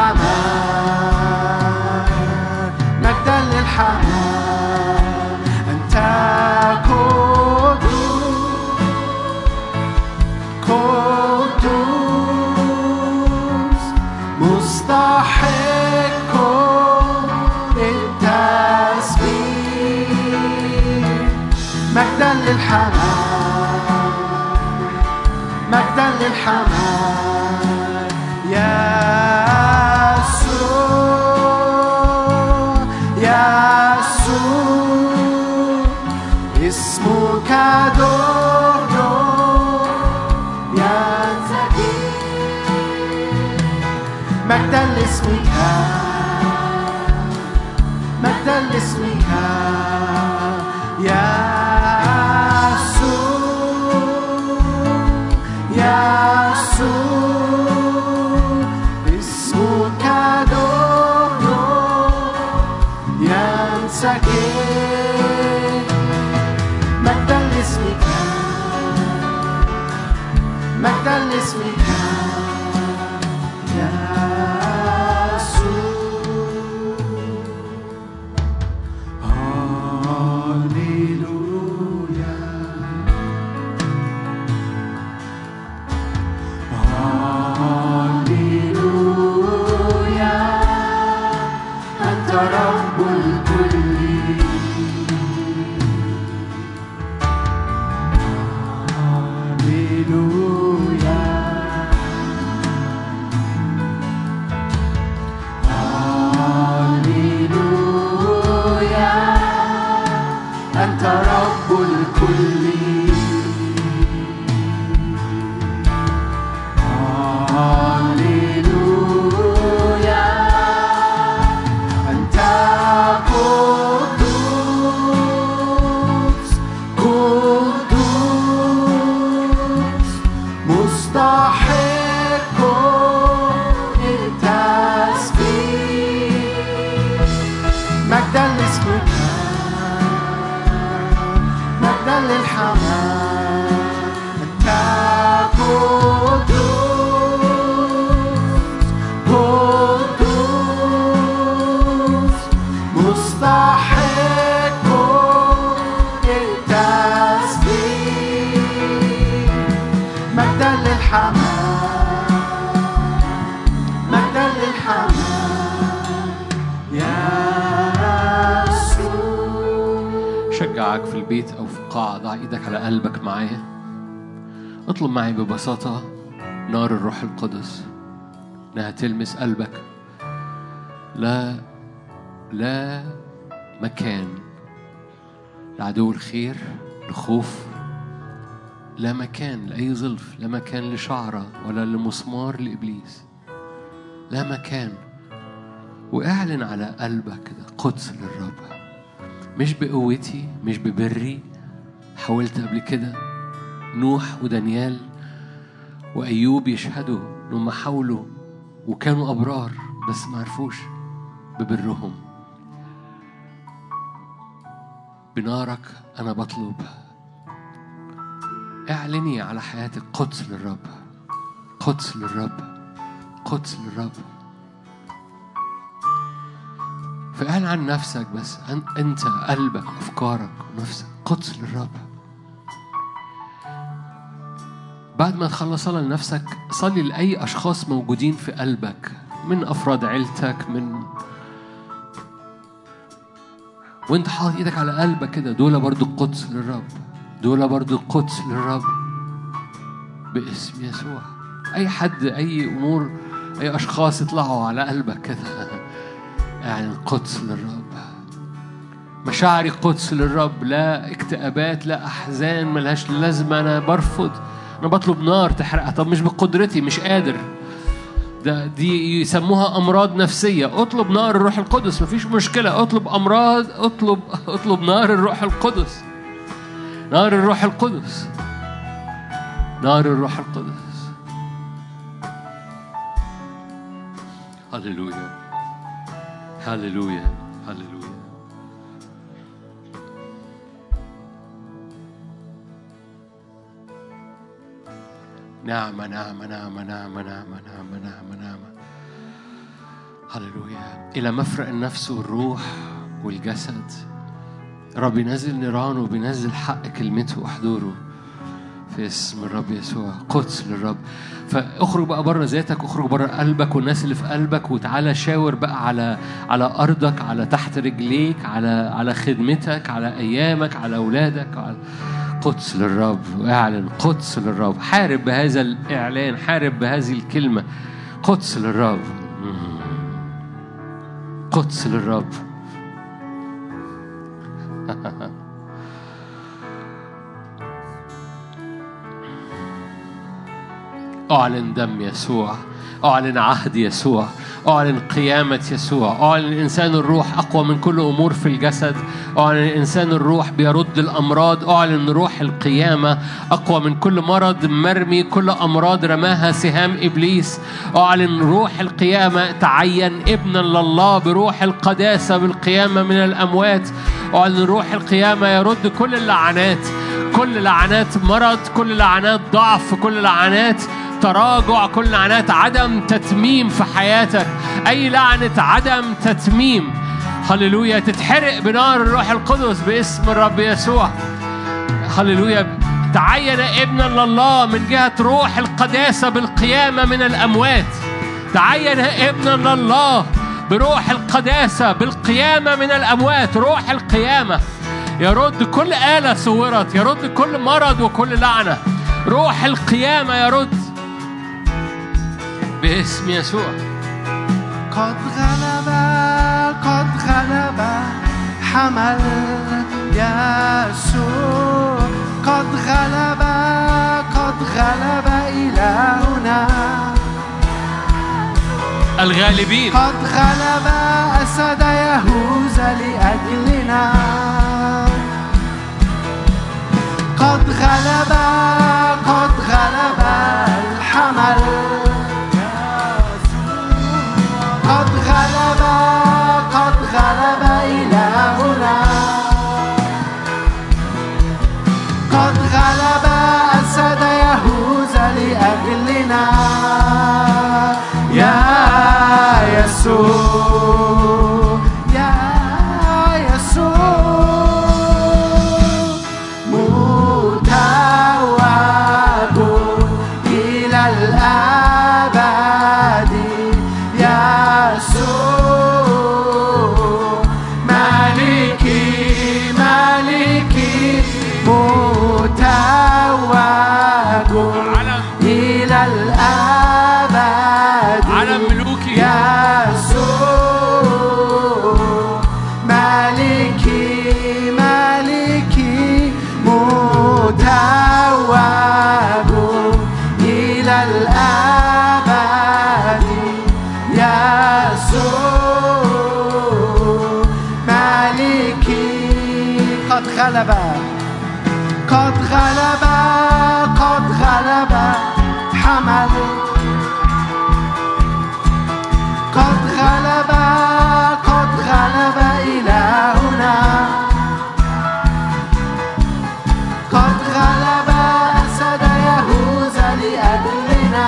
للحمام مجدا للحمام أنت قدوس قدوس مستحق للتسبيح مجدا للحمام مجدا للحمام يسوع يسوع اسمك دور ينتهي مجدا لاسمك مجدا لاسمك يسوع يسوع اسمك دور ينسكب مجدا لاسمك مجدا لاسمك يسوع الحمام أنت قدوس قدوس مستحق التسبيح مجدا للحمام مجدا للحمام يا يسوع شجعك في البيت أو في القاعة ضع إيدك على قلبك معايا اطلب معي ببساطة نار الروح القدس إنها تلمس قلبك لا لا مكان لعدو الخير لخوف لا مكان لأي ظلف لا مكان لشعرة ولا لمسمار لإبليس لا مكان واعلن على قلبك كده قدس للرب مش بقوتي مش ببري حاولت قبل كده نوح ودانيال وأيوب يشهدوا إنهم حاولوا وكانوا أبرار بس ما عرفوش ببرهم بنارك أنا بطلب اعلني على حياتك قدس للرب قدس للرب قدس للرب فاعلن عن نفسك بس أن- انت قلبك افكارك ونفسك قدس للرب بعد ما تخلص صلاة لنفسك صلي لأي أشخاص موجودين في قلبك من أفراد عيلتك من وانت حاطط ايدك على قلبك كده دول برضو القدس للرب دول برضو القدس للرب باسم يسوع اي حد اي امور اي اشخاص يطلعوا على قلبك كده يعني القدس للرب مشاعري قدس للرب لا اكتئابات لا احزان ملهاش لازمه انا برفض انا بطلب نار تحرقها طب مش بقدرتي مش قادر ده دي يسموها امراض نفسيه اطلب نار الروح القدس مفيش مشكله اطلب امراض اطلب اطلب نار الروح القدس نار الروح القدس نار الروح القدس هللويا هللويا هللويا نعمة نعمة نعمة نعمة نعمة نعمة نعمة نعمة هللويا إلى مفرق النفس والروح والجسد رب ينزل نيرانه وبينزل حق كلمته وحضوره في اسم الرب يسوع قدس للرب فاخرج بقى بره ذاتك اخرج بره قلبك والناس اللي في قلبك وتعالى شاور بقى على على ارضك على تحت رجليك على على خدمتك على ايامك على اولادك على قدس للرب واعلن قدس للرب حارب بهذا الاعلان حارب بهذه الكلمه قدس للرب قدس للرب أعلن دم يسوع أعلن عهد يسوع أعلن قيامة يسوع أعلن إنسان الروح أقوى من كل أمور في الجسد أعلن إنسان الروح بيرد الأمراض أعلن روح القيامة أقوى من كل مرض مرمي كل أمراض رماها سهام إبليس أعلن روح القيامة تعين ابنا لله بروح القداسة بالقيامة من الأموات أعلن روح القيامة يرد كل اللعنات كل لعنات مرض كل لعنات ضعف كل لعنات تراجع كل لعنات عدم تتميم في حياتك أي لعنة عدم تتميم هللويا تتحرق بنار الروح القدس باسم الرب يسوع هللويا تعين ابنا لله من جهة روح القداسة بالقيامة من الأموات تعين ابنا لله بروح القداسة بالقيامة من الأموات روح القيامة يرد كل آلة صورت يرد كل مرض وكل لعنة روح القيامة يرد باسم يسوع قد غلب قد غلب حمل يسوع قد غلب قد غلب إلهنا الغالبين قد غلب أسد يهوذا لأجلنا قد غلب قد غلب الحمل قد غلب قد غلب إلهنا قد غلب أسد يهوذا لأجلنا يا يسوع يا يسوع متوج إلى الأبد يسوع مالكي مالكي متوج علم إلى الأبد علم ملوكي يسوع مالكي مالكي متوج إلى الأبد يسوع مالكي قد غلب قد غلب قد غلب حمل قد غلب قد غلب إلهنا قد غلب أسد يهوذا لأجلنا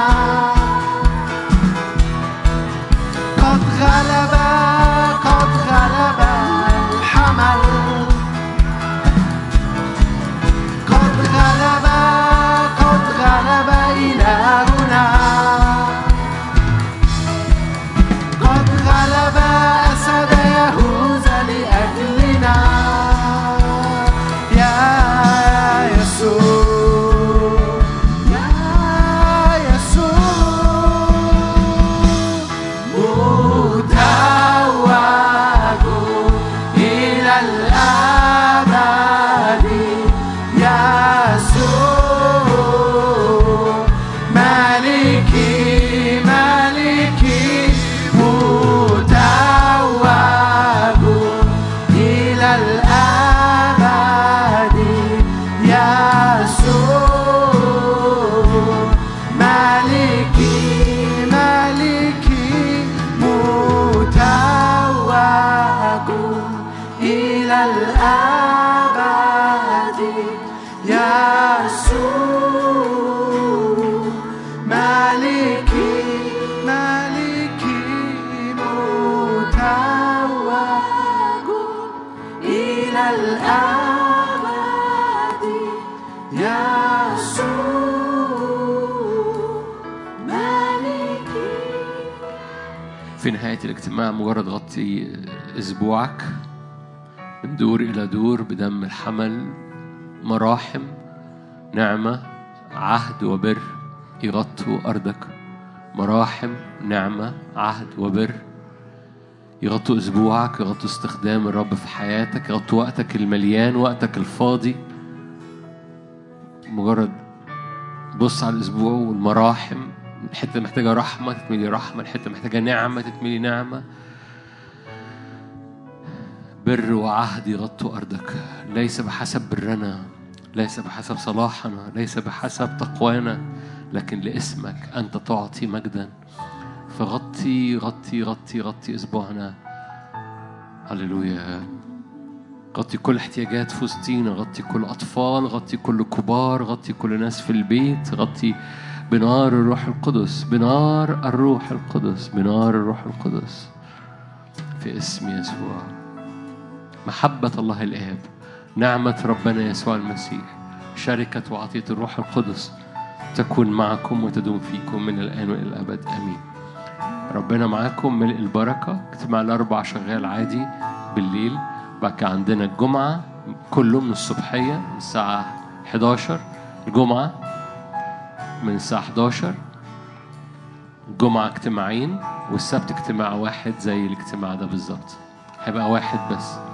قد غلب قد غلب الحمل قد غلب قد غلب إلهنا قد غلب أسد يهوذا لأجلنا يا يسوع يا يسوع متوج إلى الأبد يسوع مالكي مالكي متوج إلى الأبد يسوع مالكي مالكي متوج إلى الأبد يسوع مالكي مالكي متوج إلى الأبد يسوع مالكي في نهاية الاجتماع مجرد غطي أسبوعك من دور إلى دور بدم الحمل مراحم نعمة عهد وبر يغطوا أرضك مراحم نعمة عهد وبر يغطوا أسبوعك يغطوا استخدام الرب في حياتك يغطوا وقتك المليان وقتك الفاضي مجرد بص على الأسبوع والمراحم الحتة محتاجة رحمة تتملي رحمة الحتة محتاجة نعمة تتملي نعمة بر وعهد يغطوا أرضك ليس بحسب برنا ليس بحسب صلاحنا ليس بحسب تقوانا لكن لاسمك أنت تعطي مجدا فغطي غطي غطي غطي أسبوعنا هللويا غطي كل احتياجات في وسطينا غطي كل أطفال غطي كل كبار غطي كل ناس في البيت غطي بنار الروح القدس بنار الروح القدس بنار الروح القدس في اسم يسوع محبة الله الآب نعمة ربنا يسوع المسيح شركة وعطية الروح القدس تكون معكم وتدوم فيكم من الآن وإلى الأبد آمين ربنا معاكم ملء البركة اجتماع الأربع شغال عادي بالليل بعد كده عندنا الجمعة كله من الصبحية من الساعة 11 الجمعة من الساعة 11 الجمعة اجتماعين والسبت اجتماع واحد زي الاجتماع ده بالظبط هيبقى واحد بس